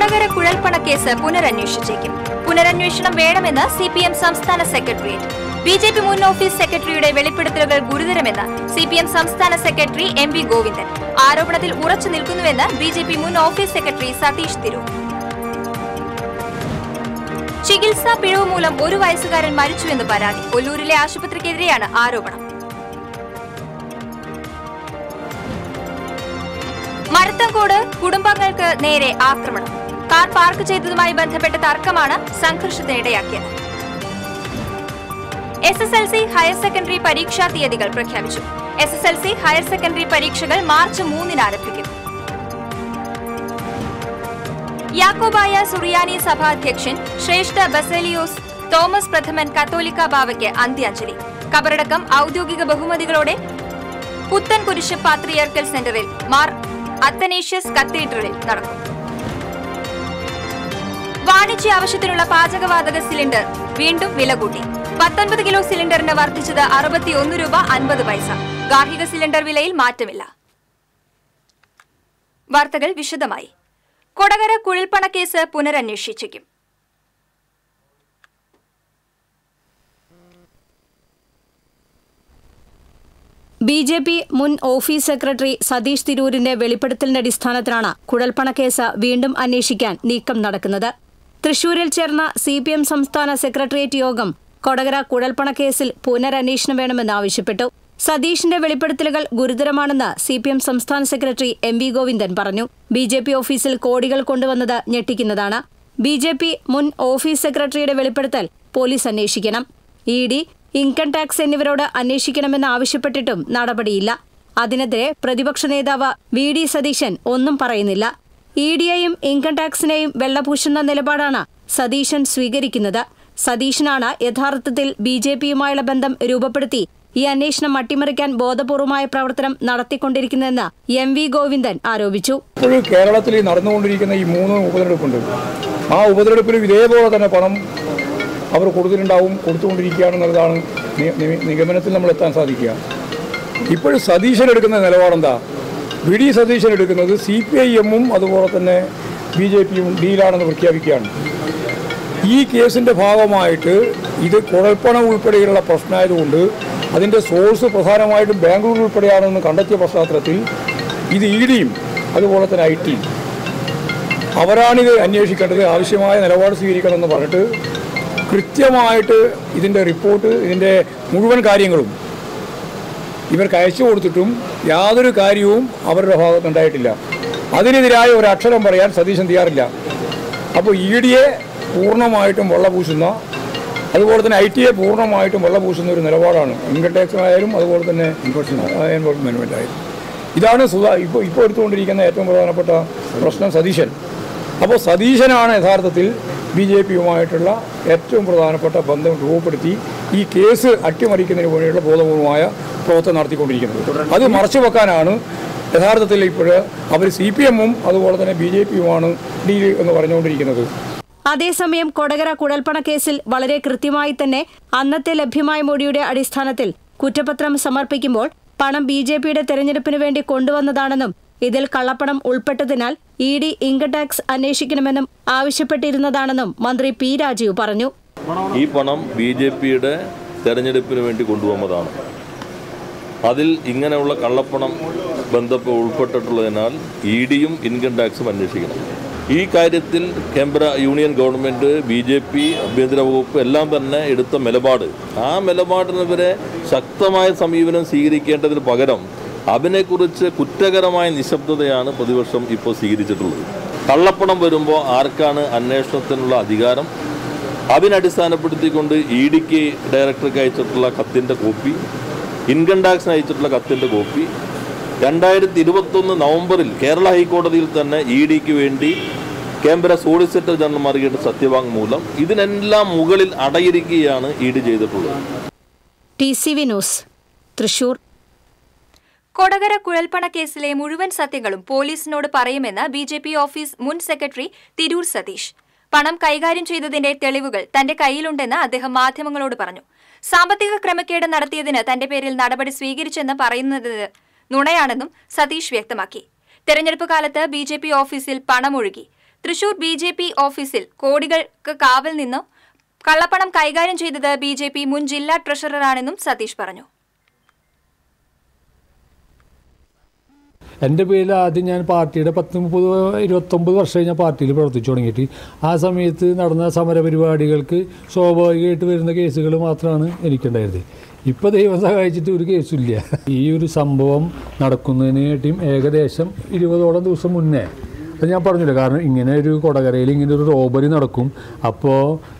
കൊടകര കുഴൽപ്പണക്കേസ് പുനരന്വേഷിച്ചേക്കും പുനരന്വേഷണം വേണമെന്ന് സി പി എം സംസ്ഥാന സെക്രട്ടേറിയറ്റ് ബി ജെ പി മുൻ ഓഫീസ് സെക്രട്ടറിയുടെ വെളിപ്പെടുത്തലുകൾ ഗുരുതരമെന്ന് സി പി എം സംസ്ഥാന സെക്രട്ടറി എം വി ഗോവിന്ദൻ ആരോപണത്തിൽ ഉറച്ചു നിൽക്കുന്നുവെന്ന് ബി ജെ പി മുൻ ഓഫീസ് സെക്രട്ടറി സതീഷ് തിരൂർ ചികിത്സാ പിഴവ് മൂലം ഒരു വയസ്സുകാരൻ മരിച്ചുവെന്ന് പരാതി ഒല്ലൂരിലെ ആശുപത്രിക്കെതിരെയാണ് ആരോപണം മരത്തങ്കോട് കുടുംബങ്ങൾക്ക് നേരെ ആക്രമണം കാർ പാർക്ക് ചെയ്തതുമായി ബന്ധപ്പെട്ട തർക്കമാണ് സംഘർഷത്തിനിടയാക്കിയത് S S L C higher secondary പരീക്ഷാ തീയതികൾ പ്രഖ്യാപിച്ചു S S L C higher secondary പരീക്ഷകൾ മാർച്ച് മൂന്നിന് ആരംഭിക്കും യാക്കോബായ സുറിയാനി സഭാധ്യക്ഷൻ ശ്രേഷ്ഠ ബസേലിയോസ് തോമസ് പ്രഥമൻ കത്തോലിക്ക ബാവയ്ക്ക് അന്ത്യാഞ്ജലി കബറടക്കം ഔദ്യോഗിക ബഹുമതികളോടെ പുത്തൻകുരിശ് പാത്രിയർക്കൽ സെന്ററിൽ മാർ അത്തനേഷ്യസ് കത്തീഡ്രലിൽ നടക്കും വാണിജ്യ ആവശ്യത്തിനുള്ള പാചകവാതക സിലിണ്ടർ വീണ്ടും വില കൂട്ടി പത്തൊൻപത് കിലോ സിലിണ്ടറിന് വർദ്ധിച്ചത് അറുപത്തിയൊന്ന് രൂപ അൻപത് പൈസ ഗാർഹിക സിലിണ്ടർ വിലയിൽ മാറ്റമില്ല വാർത്തകൾ വിശദമായി കൊടകര കുഴൽപ്പണക്കേസ് പുനരന്വേഷിച്ചേക്കും ബി ജെ പി മുൻ ഓഫീസ് സെക്രട്ടറി സതീഷ് തിരൂരിന്റെ വെളിപ്പെടുത്തലിന്റെ അടിസ്ഥാനത്തിലാണ് കുഴൽപ്പണക്കേസ് വീണ്ടും അന്വേഷിക്കാൻ നീക്കം നടക്കുന്നത് തൃശൂരിൽ ചേർന്ന സി പി എം സംസ്ഥാന സെക്രട്ടേറിയറ്റ് യോഗം കൊടകര കുഴൽപ്പണക്കേസിൽ പുനരന്വേഷണം വേണമെന്ന് ആവശ്യപ്പെട്ടു സതീഷിന്റെ വെളിപ്പെടുത്തലുകൾ ഗുരുതരമാണെന്ന് സി പി എം സംസ്ഥാന സെക്രട്ടറി എം വി ഗോവിന്ദൻ പറഞ്ഞു ബി ജെ പി ഓഫീസിൽ കോടികൾ കൊണ്ടുവന്നത് ഞെട്ടിക്കുന്നതാണ് ബി ജെ പി മുൻ ഓഫീസ് സെക്രട്ടറിയുടെ വെളിപ്പെടുത്തൽ പോലീസ് അന്വേഷിക്കണം ഇ ഡി ഇൻകം ടാക്സ് എന്നിവരോട് അന്വേഷിക്കണമെന്ന് ആവശ്യപ്പെട്ടിട്ടും നടപടിയില്ല അതിനെതിരെ പ്രതിപക്ഷ നേതാവ് വി ഡി സതീശൻ ഒന്നും പറയുന്നില്ല ഇ ഡിയെയും ഇൻകം ടാക്സിനെയും വെള്ളപൂശുന്ന നിലപാടാണ് സതീശൻ സ്വീകരിക്കുന്നത് സതീശനാണ് യഥാർത്ഥത്തിൽ ബി ജെ പിയുമായുള്ള ബന്ധം രൂപപ്പെടുത്തി ഈ അന്വേഷണം അട്ടിമറിക്കാൻ ബോധപൂർവമായ പ്രവർത്തനം നടത്തിക്കൊണ്ടിരിക്കുന്നതെന്ന് എം വി ഗോവിന്ദൻ ആരോപിച്ചു ഇപ്പോഴും കേരളത്തിൽ ഈ നടന്നുകൊണ്ടിരിക്കുന്ന ഈ മൂന്ന് ഉപതെരഞ്ഞെടുപ്പുണ്ട് ആ ഉപതെരഞ്ഞെടുപ്പിലും ഇതേപോലെ തന്നെ പണം അവർ കൊടുത്തിട്ടുണ്ടാവും കൊടുത്തുകൊണ്ടിരിക്കുകയാണെന്നുള്ളതാണ് നി- നി- നിഗമനത്തിൽ നമ്മൾ എത്താൻ സാധിക്കുക ഇപ്പോഴും സതീശൻ എടുക്കുന്ന നിലപാടെന്താ വി ഡി സതീശൻ എടുക്കുന്നത് സി പി ഐ എമ്മും അതുപോലെ തന്നെ ബി ജെ പിയും ഡീലാണെന്ന് പ്രഖ്യാപിക്കുകയാണ് ഈ കേസിൻ്റെ ഭാഗമായിട്ട് ഇത് കുഴൽപ്പണം ഉൾപ്പെടെയുള്ള പ്രശ്നമായതുകൊണ്ട് അതിൻ്റെ സോഴ്സ് പ്രധാനമായിട്ടും ബാംഗ്ലൂർ ഉൾപ്പെടെയാണെന്ന് കണ്ടെത്തിയ പശ്ചാത്തലത്തിൽ ഇത് ഇ ഡിയും അതുപോലെ തന്നെ ഐ ടിയും അവരാണിത് അന്വേഷിക്കേണ്ടത് ആവശ്യമായ നിലപാട് സ്വീകരിക്കണമെന്ന് പറഞ്ഞിട്ട് കൃത്യമായിട്ട് ഇതിൻ്റെ റിപ്പോർട്ട് ഇതിൻ്റെ മുഴുവൻ കാര്യങ്ങളും ഇവർക്ക് അയച്ചു കൊടുത്തിട്ടും യാതൊരു കാര്യവും അവരുടെ ഭാഗത്തുണ്ടായിട്ടില്ല അതിനെതിരായ ഒരു അക്ഷരം പറയാൻ സതീശൻ തയ്യാറില്ല അപ്പോൾ ഇ ഡിയെ പൂർണ്ണമായിട്ടും വെള്ളപൂശുന്ന അതുപോലെ തന്നെ ഐ ടിയെ പൂർണ്ണമായിട്ടും വെള്ളപൂശുന്ന ഒരു നിലപാടാണ് ഇൻകം ടാക്സ് ആയാലും അതുപോലെ തന്നെ എൻഫോഴ്സ്മെൻറ്റ് ആയാലും ഇതാണ് സുധാ ഇപ്പോൾ ഇപ്പോൾ എടുത്തുകൊണ്ടിരിക്കുന്ന ഏറ്റവും പ്രധാനപ്പെട്ട പ്രശ്നം സതീശൻ അപ്പോൾ സതീശനാണ് യഥാർത്ഥത്തിൽ ബി ജെ പിയുമായിട്ടുള്ള ഏറ്റവും പ്രധാനപ്പെട്ട ബന്ധം രൂപപ്പെടുത്തി ഈ കേസ് അട്ടിമറിക്കുന്നതിന് വേണ്ടിയുള്ള ബോധപൂർവമായ പ്രവർത്തനം നടത്തിക്കൊണ്ടിരിക്കുന്നത് അത് മറച്ചു വെക്കാനാണ് യഥാർത്ഥത്തിൽ ഇപ്പോൾ അവർ സി പി എമ്മും അതുപോലെ തന്നെ ബി ജെ പിയുമാണ് ഡീൽ എന്ന് പറഞ്ഞുകൊണ്ടിരിക്കുന്നത് അതേസമയം കൊടകര കുഴൽപ്പണ കേസിൽ വളരെ കൃത്യമായി തന്നെ അന്നത്തെ ലഭ്യമായ മൊഴിയുടെ അടിസ്ഥാനത്തിൽ കുറ്റപത്രം സമർപ്പിക്കുമ്പോൾ പണം ബി ജെ പിയുടെ തെരഞ്ഞെടുപ്പിന് വേണ്ടി കൊണ്ടുവന്നതാണെന്നും ഇതിൽ കള്ളപ്പണം ഉൾപ്പെട്ടതിനാൽ ഇ ഡി ഇൻകം ടാക്സ് അന്വേഷിക്കണമെന്നും ആവശ്യപ്പെട്ടിരുന്നതാണെന്നും മന്ത്രി പി രാജീവ് പറഞ്ഞു ഈ പണം ബി ജെ പിയുടെ തെരഞ്ഞെടുപ്പിന് വേണ്ടി കൊണ്ടുവന്നതാണ് അതിൽ ഇങ്ങനെയുള്ള കള്ളപ്പണം ബന്ധപ്പ് ഉൾപ്പെട്ടിട്ടുള്ളതിനാൽ ഇ ഡിയും ഇൻകം ടാക്സും അന്വേഷിക്കണം ഈ കാര്യത്തിൽ കേന്ദ്ര union government B J P ആഭ്യന്തര വകുപ്പ് എല്ലാം തന്നെ എടുത്ത നിലപാട് ആ നിലപാടിനെതിരെ ശക്തമായ സമീപനം സ്വീകരിക്കേണ്ടതിന് പകരം അതിനെക്കുറിച്ച് കുറ്റകരമായ നിശബ്ദതയാണ് പ്രതിപക്ഷം ഇപ്പോൾ സ്വീകരിച്ചിട്ടുള്ളത് കള്ളപ്പണം വരുമ്പോൾ ആർക്കാണ് അന്വേഷണത്തിനുള്ള അധികാരം അതിനടിസ്ഥാനപ്പെടുത്തിക്കൊണ്ട് ഇ ഡിക്ക് ഡയറക്ടർക്ക് അയച്ചിട്ടുള്ള കത്തിൻ്റെ കോപ്പി ഇൻകം ടാക്സിന് അയച്ചിട്ടുള്ള കത്തിൻ്റെ കോപ്പി രണ്ടായിരത്തി ഇരുപത്തൊന്ന് നവംബറിൽ കേരള ഹൈക്കോടതിയിൽ തന്നെ ഇ ഡിക്ക് വേണ്ടി കേന്ദ്ര സോളിസിറ്റർ ജനറൽ മറികേണ്ട സത്യവാങ്മൂലം ഇതിനെല്ലാം മുകളിൽ അടയിരിക്കുകയാണ് ഇ ഡി ചെയ്തിട്ടുള്ളത് T C V news Thrissur Kodakara കുഴൽപ്പണ കേസിലെ മുഴുവൻ സത്യങ്ങളും പോലീസിനോട് പറയുമെന്ന് ബി ജെ പി ഓഫീസ് മുൻ സെക്രട്ടറി തിരൂർ സതീഷ് പണം കൈകാര്യം ചെയ്തതിന്റെ തെളിവുകൾ തന്റെ കയ്യിലുണ്ടെന്ന് അദ്ദേഹം മാധ്യമങ്ങളോട് പറഞ്ഞു സാമ്പത്തിക ക്രമക്കേട് നടത്തിയതിന് തന്റെ പേരിൽ നടപടി സ്വീകരിച്ചെന്ന് പറയുന്നത് നുണയാണെന്നും സതീഷ് വ്യക്തമാക്കി തെരഞ്ഞെടുപ്പ് കാലത്ത് ബി ജെ പി ഓഫീസിൽ പണമൊഴുകി തൃശൂർ ബി ജെ പി ഓഫീസിൽ കോടികൾക്ക് കാവൽ നിന്നു കള്ളപ്പണം കൈകാര്യം ചെയ്തത് ബി ജെ പി മുൻ ജില്ലാ ട്രഷററാണെന്നും സതീഷ് പറഞ്ഞു എൻ്റെ പേരിൽ ആദ്യം ഞാൻ പാർട്ടിയുടെ പത്ത് മുപ്പത് ഇരുപത്തൊമ്പത് വർഷമായി ഞാൻ പാർട്ടിയിൽ പ്രവർത്തിച്ചു തുടങ്ങിയിട്ട് ആ സമയത്ത് നടന്ന സമരപരിപാടികൾക്ക് സ്വാഭാവികമായിട്ട് വരുന്ന കേസുകൾ മാത്രമാണ് എനിക്കുണ്ടായിരുന്നത് ഇപ്പോൾ ദൈവം സഹായിച്ചിട്ട് ഒരു കേസുമില്ല ഈ ഒരു സംഭവം നടക്കുന്നതിനായിട്ടും ഏകദേശം ഇരുപതോളം ദിവസം മുന്നേ അത് ഞാൻ പറഞ്ഞില്ല കാരണം ഇങ്ങനെ ഒരു കൊടകരയിൽ ഇങ്ങനെ ഒരു റോബറി നടക്കും അപ്പോൾ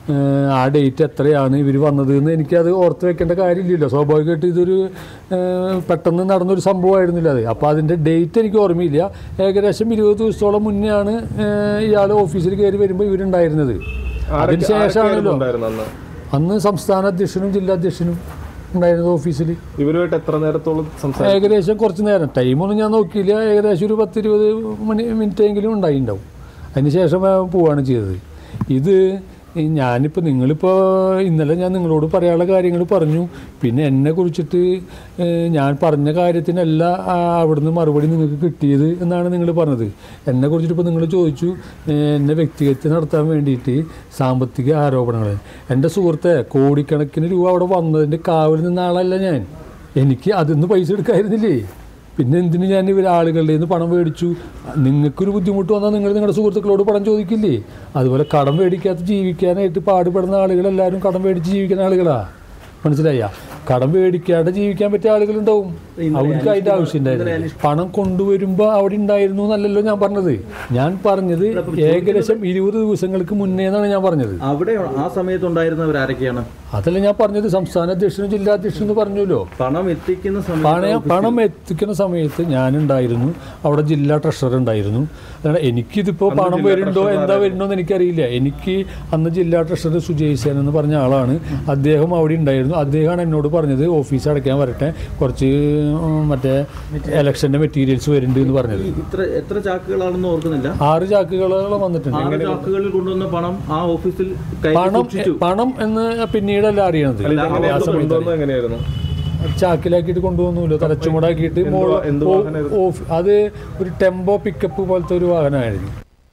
ആ ഡേറ്റ് എത്രയാണ് ഇവർ വന്നത് എന്ന് എനിക്കത് ഓർത്ത് വെക്കേണ്ട കാര്യമില്ലല്ലോ സ്വാഭാവികമായിട്ട് ഇതൊരു ഏഹ്, പെട്ടെന്ന് നടന്നൊരു സംഭവമായിരുന്നില്ല അത് അപ്പോൾ അതിൻ്റെ ഡേറ്റ് എനിക്ക് ഓർമ്മയില്ല ഏകദേശം ഇരുപത് ദിവസത്തോളം മുന്നെയാണ് ഇയാൾ ഓഫീസിൽ കയറി വരുമ്പോൾ ഇവരുണ്ടായിരുന്നത് അതിന് ശേഷമാണല്ലോ അന്ന് സംസ്ഥാന അധ്യക്ഷനും ജില്ലാ അധ്യക്ഷനും ഉണ്ടായിരുന്നത് ഓഫീസിൽ ഇവരുമായിട്ട് എത്ര നേരത്തോളം സംസാരിച്ചു ഏകദേശം കുറച്ച് നേരം ടൈമൊന്നും ഞാൻ നോക്കിയില്ല ഏകദേശം ഒരു പത്തിരുപത് മണി മിനിറ്റ് എങ്കിലും ഉണ്ടായിണ്ടാവും അതിന് ശേഷം പോവുകയാണ് ചെയ്തത് ഇത് ഈ ഞാനിപ്പോൾ നിങ്ങളിപ്പോൾ ഇന്നലെ ഞാൻ നിങ്ങളോട് പറയാനുള്ള കാര്യങ്ങൾ പറഞ്ഞു പിന്നെ എന്നെ കുറിച്ചിട്ട് ഏഹ്, ഞാൻ പറഞ്ഞ കാര്യത്തിനല്ല ആ, അവിടുന്ന് മറുപടി നിങ്ങൾക്ക് കിട്ടിയത് എന്നാണ് നിങ്ങൾ പറഞ്ഞത് എന്നെ കുറിച്ചിട്ട് ഇപ്പോൾ നിങ്ങൾ ചോദിച്ചു ഏഹ്, എന്നെ വ്യക്തിഗത നടത്താൻ വേണ്ടിയിട്ട് സാമ്പത്തിക ആരോപണങ്ങൾ എൻ്റെ സുഹൃത്തെ കോടിക്കണക്കിന് രൂപ അവിടെ വന്നതിൻ്റെ കാവൽ നിന്ന ആളല്ല ഞാൻ എനിക്ക് അതിന്ന് പൈസ എടുക്കായിരുന്നില്ലേ പിന്നെ എന്തിനു ഞാൻ ഇവർ ആളുകളുടെ നിന്ന് പണം മേടിച്ചു നിങ്ങൾക്കൊരു ബുദ്ധിമുട്ട് വന്നാൽ നിങ്ങൾ നിങ്ങളുടെ സുഹൃത്തുക്കളോട് പണം ചോദിക്കില്ലേ അതുപോലെ കടം മേടിക്കാത്ത ജീവിക്കാനായിട്ട് പാടുപെടുന്ന ആളുകളെല്ലാവരും കടം മേടിച്ച് ജീവിക്കുന്ന ആളുകളാ മനസ്സിലായ കടം മേടിക്കാതെ ജീവിക്കാൻ പറ്റിയ ആളുകളുണ്ടാവും അവർക്ക് അതിൻ്റെ ആവശ്യമുണ്ടായിരുന്നു പണം കൊണ്ടുവരുമ്പോൾ അവിടെ ഉണ്ടായിരുന്നു എന്നല്ലല്ലോ ഞാൻ പറഞ്ഞത് ഞാൻ പറഞ്ഞത് ഏകദേശം ഇരുപത് ദിവസങ്ങൾക്ക് മുന്നേ എന്നാണ് ഞാൻ പറഞ്ഞത് അവിടെ ആ സമയത്ത് ഉണ്ടായിരുന്നവർ ആരൊക്കെയാണ് അതല്ല ഞാൻ പറഞ്ഞത് സംസ്ഥാന അധ്യക്ഷനും ജില്ലാ അധ്യക്ഷനും എന്ന് പറഞ്ഞല്ലോ പണം എത്തിക്കുന്ന പണം സമയത്ത് പണം എത്തിക്കുന്ന സമയത്ത് ഞാനുണ്ടായിരുന്നു അവിടെ ജില്ലാ ട്രഷറർ ഉണ്ടായിരുന്നു അതാണ് എനിക്കിതിപ്പോൾ പണം വരുന്നുണ്ടോ എന്താ വരുന്നോ എന്ന് എനിക്കറിയില്ല എനിക്ക് അന്ന് ജില്ലാ ട്രഷറർ സുജയ് സേൻ എന്ന് പറഞ്ഞ ആളാണ് അദ്ദേഹം അവിടെ ഉണ്ടായിരുന്നു അദ്ദേഹമാണ് എന്നോട് പറഞ്ഞത് ഓഫീസ് അടയ്ക്കാൻ വരട്ടെ കുറച്ച് ഉം, മറ്റേ ഇലക്ഷൻ്റെ മെറ്റീരിയൽസ് വരുന്നുണ്ട് എന്ന് പറഞ്ഞത് ഇത്ര എത്ര ചാക്കുകളാണെന്ന് ഓർക്കുന്നില്ല ആറ് ചാക്കുകളോളം വന്നിട്ടുണ്ട് ആറ് ചാക്കുകളിൽ കൊണ്ടുവന്ന പണം ആ ഓഫീസിൽ കയറ്റി പണം സൂക്ഷിച്ചു പണം എന്ന് പിന്നീടല്ല അറിയണത് ആ സമയത്ത് കൊണ്ടുവന്നത് എങ്ങനെയായിരുന്നു ചാക്കിലാക്കിയിട്ട് കൊണ്ടുപോകുന്നില്ല തലച്ചുമടാക്കിയിട്ട് എന്ത് മോള് വാ- എന്ത് ഓ- വാഹനമായിരുന്നു? ഓഫ്- അത് ഒരു ടെമ്പോ പിക്കപ്പ് പോലത്തെ ഒരു വാഹനമായിരുന്നു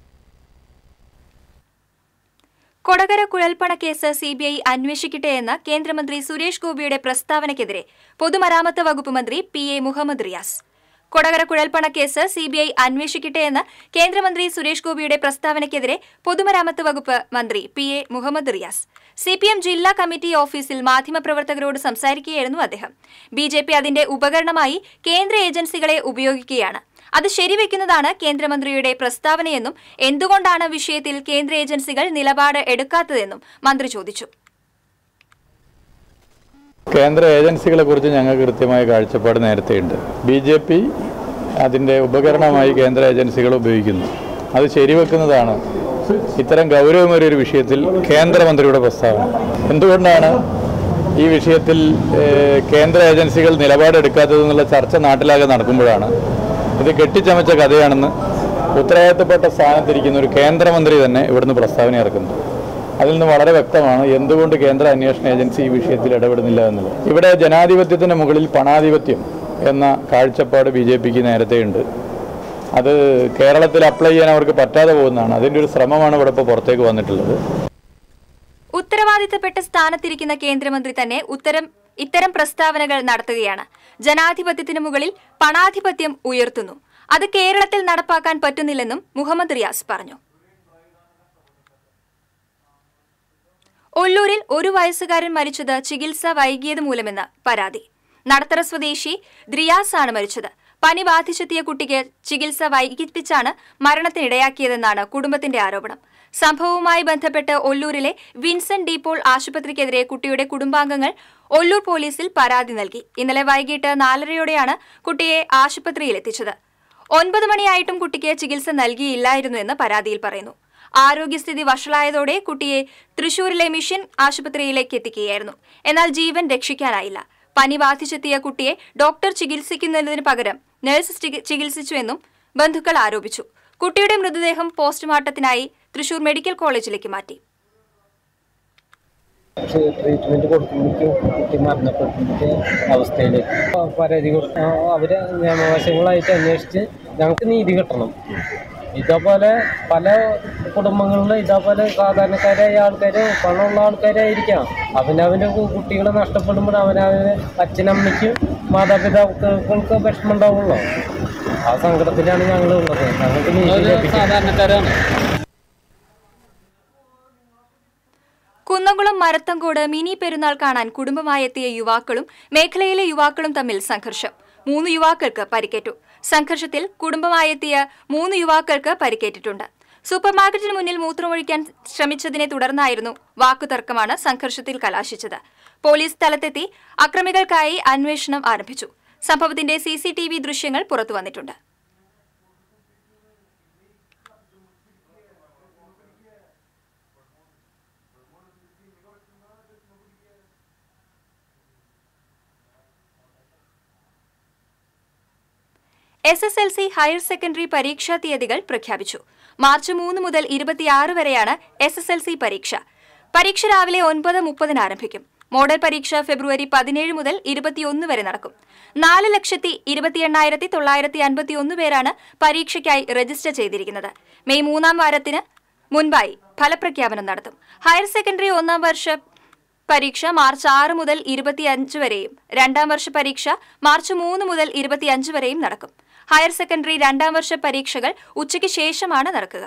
കൊടകര കുഴൽപ്പണ കേസ് സി ബി ഐ അന്വേഷിക്കട്ടെ എന്ന കേന്ദ്രമന്ത്രി സുരേഷ് ഗോപിയുടെ പ്രസ്താവനയ്ക്കെതിരെ പൊതുമരാമത്ത് വകുപ്പ് മന്ത്രി പി എ മുഹമ്മദ് റിയാസ് കൊടകര കുഴൽപ്പണ കേസ് സി ബി ഐ അന്വേഷിക്കട്ടെ എന്ന കേന്ദ്രമന്ത്രി സുരേഷ് ഗോപിയുടെ പ്രസ്താവനയ്ക്കെതിരെ പൊതുമരാമത്ത് വകുപ്പ് മന്ത്രി P A Muhammad Riyas C P M ജില്ലാ കമ്മിറ്റി ഓഫീസിൽ മാധ്യമപ്രവർത്തകരോട് സംസാരിക്കുകയായിരുന്നു അദ്ദേഹം ബി ജെ പി അതിന്റെ ഉപകരണമായി കേന്ദ്ര ഏജൻസികളെ ഉപയോഗിക്കുകയാണ് അത് ശരിവെക്കുന്നതാണ് കേന്ദ്രമന്ത്രിയുടെ പ്രസ്താവനയെന്നും എന്തുകൊണ്ടാണ് വിഷയത്തിൽ കേന്ദ്ര ഏജൻസികൾ നിലപാട് എടുക്കാത്തതെന്നും മന്ത്രി ചോദിച്ചു കേന്ദ്ര ഏജൻസികളെ കുറിച്ച് ഞങ്ങൾക്ക് കൃത്യമായ കാഴ്ചപ്പാട് നേരത്തെയുണ്ട് ബി ജെ പി അതിൻ്റെ ഉപകരണമായി കേന്ദ്ര ഏജൻസികൾ ഉപയോഗിക്കുന്നു അത് ശരിവെക്കുന്നതാണ് ഇത്തരം ഗൗരവമേറിയ ഒരു വിഷയത്തിൽ കേന്ദ്രമന്ത്രിയുടെ പ്രസ്താവന എന്തുകൊണ്ടാണ് ഈ വിഷയത്തിൽ ഏഹ്, കേന്ദ്ര ഏജൻസികൾ നിലപാടെടുക്കാത്തതെന്നുള്ള ചർച്ച നാട്ടിലാകെ നടക്കുമ്പോഴാണ് ഇത് കെട്ടിച്ചമച്ച കഥയാണെന്ന് ഉത്തരവാദിത്തപ്പെട്ട സ്ഥാനത്തിരിക്കുന്ന ഒരു കേന്ദ്രമന്ത്രി തന്നെ ഇവിടുന്ന് പ്രസ്താവന ഇറക്കുന്നു അതിൽ നിന്ന് വളരെ വ്യക്തമാണ് എന്തുകൊണ്ട് കേന്ദ്ര അന്വേഷണ ഏജൻസി ഈ വിഷയത്തിൽ ഇടപെടുന്നില്ല എന്നുള്ളത് ഇവിടെ ജനാധിപത്യത്തിന് മുകളിൽ പണാധിപത്യം എന്ന കാഴ്ചപ്പാട് ബി ജെ പിക്ക് നേരത്തെയുണ്ട് അത് കേരളത്തിൽ അപ്ലൈ ചെയ്യാൻ അവർക്ക് പറ്റാതെ പോകുന്നതാണ് അതിൻ്റെ ഒരു ശ്രമമാണ് ഇവിടെ ഇപ്പോൾ പുറത്തേക്ക് വന്നിട്ടുള്ളത് ഉത്തരവാദിത്തപ്പെട്ട സ്ഥാനത്തിരിക്കുന്ന കേന്ദ്രമന്ത്രി തന്നെ ഉത്തരം ഇത്തരം പ്രസ്താവനകൾ നടത്തുകയാണ് ജനാധിപത്യത്തിനു മുകളിൽ പണാധിപത്യം ഉയർത്തുന്നു അത് കേരളത്തിൽ നടപ്പാക്കാൻ പറ്റുന്നില്ലെന്നും മുഹമ്മദ് റിയാസ് പറഞ്ഞു ഒല്ലൂരിൽ ഒരു വയസ്സുകാരൻ മരിച്ചത് ചികിത്സ വൈകിയത് മൂലമെന്ന് പരാതി നടത്തറ സ്വദേശി ദ്രിയാസ് ആണ് മരിച്ചത് പനി ബാധിച്ചെത്തിയ കുട്ടിക്ക് ചികിത്സ വൈകിപ്പിച്ചാണ് മരണത്തിനിടയാക്കിയതെന്നാണ് കുടുംബത്തിന്റെ ആരോപണം സംഭവവുമായി ബന്ധപ്പെട്ട് ഒല്ലൂരിലെ വിൻസെന്റ് ഡീപോൾ ആശുപത്രിക്കെതിരെ കുട്ടിയുടെ കുടുംബാംഗങ്ങൾ ഒല്ലൂർ പോലീസിൽ പരാതി നൽകി ഇന്നലെ വൈകിട്ട് നാലരയോടെയാണ് കുട്ടിയെ ആശുപത്രിയിൽ എത്തിച്ചത് ഒൻപത് മണിയായിട്ടും കുട്ടിക്ക് ചികിത്സ നൽകിയില്ലായിരുന്നു എന്ന് പരാതിയിൽ പറയുന്നു ആരോഗ്യസ്ഥിതി വഷളായതോടെ കുട്ടിയെ തൃശൂരിലെ മിഷൻ ആശുപത്രിയിലേക്ക് എത്തിക്കുകയായിരുന്നു എന്നാൽ ജീവൻ രക്ഷിക്കാനായില്ല പനി ബാധിച്ചെത്തിയ കുട്ടിയെ ഡോക്ടർ ചികിത്സിക്കുന്നതിന് പകരം നഴ്സ് ചികി- ചികിത്സിച്ചുവെന്നും ബന്ധുക്കൾ ആരോപിച്ചു കുട്ടിയുടെ മൃതദേഹം പോസ്റ്റ്മോർട്ടത്തിനായി തൃശൂർ മെഡിക്കൽ കോളേജിലേക്ക് മാറ്റി ട്രീറ്റ്മെന്റ് കൊടുക്കുമ്പോഴേക്കും കുട്ടി മരണപ്പെട്ട അവസ്ഥയിലേക്ക് പരാതി കൊടുത്തു അവര് നിയമവശങ്ങളായിട്ട് അന്വേഷിച്ച് ഞങ്ങൾക്ക് നീതി കിട്ടണം ഇതേപോലെ പല കുടുംബങ്ങളിലും ഇതേപോലെ സാധാരണക്കാരായ ആൾക്കാര് പണമുള്ള ആൾക്കാരായിരിക്കാം അവനവൻ്റെ കുട്ടികളെ നഷ്ടപ്പെടുമ്പോൾ അവനവന് അച്ഛനമ്മയ്ക്കും മാതാപിതാക്കൾക്ക് വിഷമം ഉണ്ടാവുള്ളൂ ആ സങ്കടത്തിലാണ് ഞങ്ങൾ ഉള്ളത് ഞങ്ങൾക്ക് നീതി ലഭിക്കും കുന്നംകുളം മരത്തങ്കോട് മിനി പെരുന്നാൾ കാണാൻ കുടുംബമായി എത്തിയ യുവാക്കളും മേഖലയിലെ യുവാക്കളും തമ്മിൽ സംഘർഷം മൂന്ന് യുവാക്കൾക്ക് പരിക്കേറ്റു സംഘർഷത്തിൽ കുടുംബമായെത്തിയ മൂന്ന് യുവാക്കൾക്ക് പരിക്കേറ്റിട്ടുണ്ട് സൂപ്പർമാർക്കറ്റിന് മുന്നിൽ മൂത്രമൊഴിക്കാൻ ശ്രമിച്ചതിനെ തുടർന്നായിരുന്നു വാക്കുതർക്കമാണ് സംഘർഷത്തിൽ കലാശിച്ചത് പോലീസ് സ്ഥലത്തെത്തി അക്രമികൾക്കായി അന്വേഷണം ആരംഭിച്ചു സംഭവത്തിന്റെ സി സി ടി വി ദൃശ്യങ്ങൾ പുറത്തുവന്നിട്ടുണ്ട് S S L C higher secondary പരീക്ഷാ തീയതികൾ പ്രഖ്യാപിച്ചു മാർച്ച് മൂന്ന് മുതൽ ഇരുപത്തിയാറ് വരെയാണ് എസ് എസ് എൽ സി പരീക്ഷ പരീക്ഷ രാവിലെ ഒൻപത് മുപ്പതിന് ആരംഭിക്കും മോഡൽ പരീക്ഷ ഫെബ്രുവരി പതിനേഴ് മുതൽ ഇരുപത്തിയൊന്ന് വരെ നടക്കും നാല് ലക്ഷത്തി ഇരുപത്തി എണ്ണായിരത്തി തൊള്ളായിരത്തി അൻപത്തി ഒന്ന് പേരാണ് പരീക്ഷയ്ക്കായി രജിസ്റ്റർ ചെയ്തിരിക്കുന്നത് മെയ് മൂന്നാം വാരത്തിന് മുൻപായി ഫലപ്രഖ്യാപനം നടത്തും ഹയർ സെക്കൻഡറി ഒന്നാം വർഷ പരീക്ഷ മാർച്ച് ആറ് മുതൽ ഇരുപത്തിയഞ്ച് വരെയും രണ്ടാം വർഷ പരീക്ഷ മാർച്ച് മൂന്ന് മുതൽ ഇരുപത്തിയഞ്ച് വരെയും നടക്കും ഹയർ സെക്കൻഡറി രണ്ടാം വർഷ പരീക്ഷകൾ ഉച്ചയ്ക്ക് ശേഷമാണ് നടക്കുക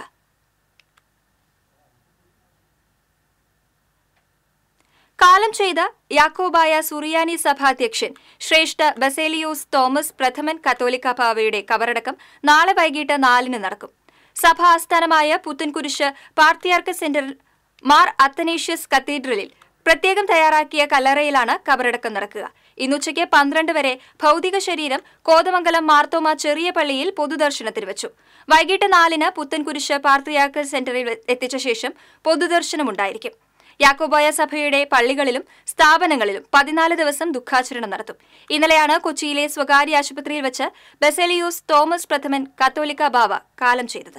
കാലം ചെയ്ത യാക്കോബായ സുറിയാനി സഭാധ്യക്ഷൻ ശ്രേഷ്ഠ ബസേലിയോസ് തോമസ് പ്രഥമൻ കത്തോലിക്ക പാവയുടെ കബറടക്കം നാളെ വൈകിട്ട് നാലിന് നടക്കും സഭാ ആസ്ഥാനമായ പുത്തൻകുരിശ് പാർത്തിയാർക്ക് സെന്ററിൽ മാർ അത്തനേഷ്യസ് കത്തീഡ്രലിൽ പ്രത്യേകം തയ്യാറാക്കിയ കല്ലറയിലാണ് കബറടക്കം നടക്കുക ഇന്നുച്ചയ്ക്ക് പന്ത്രണ്ട് വരെ ഭൗതിക ശരീരം കോതമംഗലം മാർത്തോമ ചെറിയ പള്ളിയിൽ പൊതുദർശനത്തിന് വെച്ചു വൈകിട്ട് നാലിന് പുത്തൻകുരിശ് പാർത്തിയാക്കൽ സെന്ററിൽ എത്തിച്ച ശേഷം പൊതുദർശനമുണ്ടായിരിക്കും യാക്കോബായ സഭയുടെ പള്ളികളിലും സ്ഥാപനങ്ങളിലും പതിനാല് ദിവസം ദുഃഖാചരണം നടത്തും ഇന്നലെയാണ് കൊച്ചിയിലെ സ്വകാര്യ ആശുപത്രിയിൽ വെച്ച് ബെസലിയൂസ് തോമസ് പ്രഥമൻ കത്തോലിക്ക ബാവ കാലം ചെയ്തത്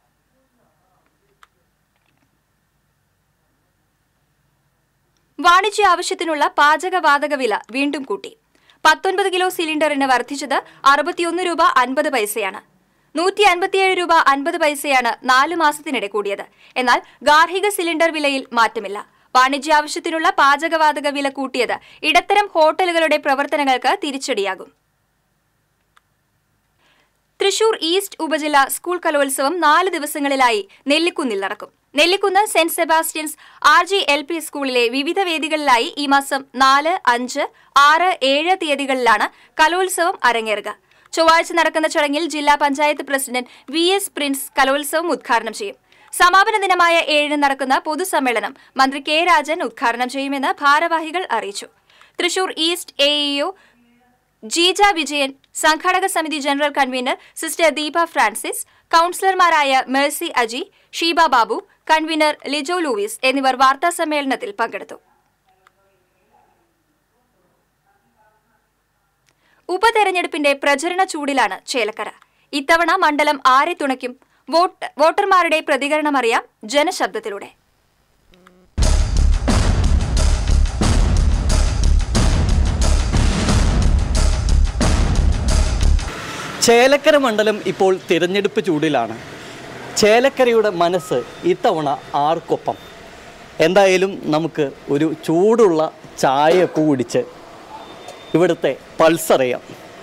വാണിജ്യ ആവശ്യത്തിനുള്ള പാചകവാതക വില വീണ്ടും കൂട്ടി പത്തൊൻപത് കിലോ സിലിണ്ടറിന് വർദ്ധിച്ചത് അറുപത്തിയൊന്ന് രൂപ അൻപത് പൈസയാണ് നൂറ്റി അൻപത്തിയേഴ് രൂപ അൻപത് പൈസയാണ് നാല് മാസത്തിനിടെ കൂടിയത് എന്നാൽ ഗാർഹിക സിലിണ്ടർ വിലയിൽ മാറ്റമില്ല വാണിജ്യ ആവശ്യത്തിനുള്ള പാചകവാതക വില കൂട്ടിയത് ഇടത്തരം ഹോട്ടലുകളുടെ പ്രവർത്തനങ്ങൾക്ക് തിരിച്ചടിയാകും തൃശൂർ ഈസ്റ്റ് ഉപജില്ല സ്കൂൾ കലോത്സവം നാല് ദിവസങ്ങളിലായി നെല്ലിക്കുന്നിൽ നടക്കും Nellikunnu Saint Sebastian's R G L P സ്കൂളിലെ വിവിധ വേദികളിലായി ഈ മാസം നാല് അഞ്ച് ആറ് ഏഴ് തീയതികളിലാണ് കലോത്സവം അരങ്ങേറുക ചൊവ്വാഴ്ച നടക്കുന്ന ചടങ്ങിൽ ജില്ലാ panchayat president V S Prince കലോത്സവം ഉദ്ഘാടനം ചെയ്യും സമാപന ദിനമായ ഏഴിന് നടക്കുന്ന പൊതുസമ്മേളനം മന്ത്രി കെ രാജൻ ഉദ്ഘാടനം ചെയ്യുമെന്ന് ഭാരവാഹികൾ അറിയിച്ചു തൃശൂർ ഈസ്റ്റ് എ ജീജ വിജയൻ സംഘാടക സമിതി general convener sister Deepa Francis കൌൺസിലർമാരായ Mercy Aji Sheeba Babu convener Lijo Louis എന്നിവർ വാർത്താ സമ്മേളനത്തിൽ പങ്കെടുത്തു ഉപതെരഞ്ഞെടുപ്പിന്റെ പ്രചരണ ചൂടിലാണ് ചേലക്കര ഇത്തവണ മണ്ഡലം ആരെ തുണയ്ക്കും വോട്ട് വോട്ടർമാരുടെ പ്രതികരണമറിയാം ജനശബ്ദത്തിലൂടെ ചേലക്കര മണ്ഡലം ഇപ്പോൾ തിരഞ്ഞെടുപ്പ് ചൂടിലാണ് ചേലക്കരയുടെ മനസ്സ് ഇത്തവണ ആർക്കൊപ്പം എന്തായാലും നമുക്ക് ഒരു ചൂടുള്ള ചായയൊക്കെ കുടിച്ച് ഇവിടുത്തെ പൾസ് അറിയാം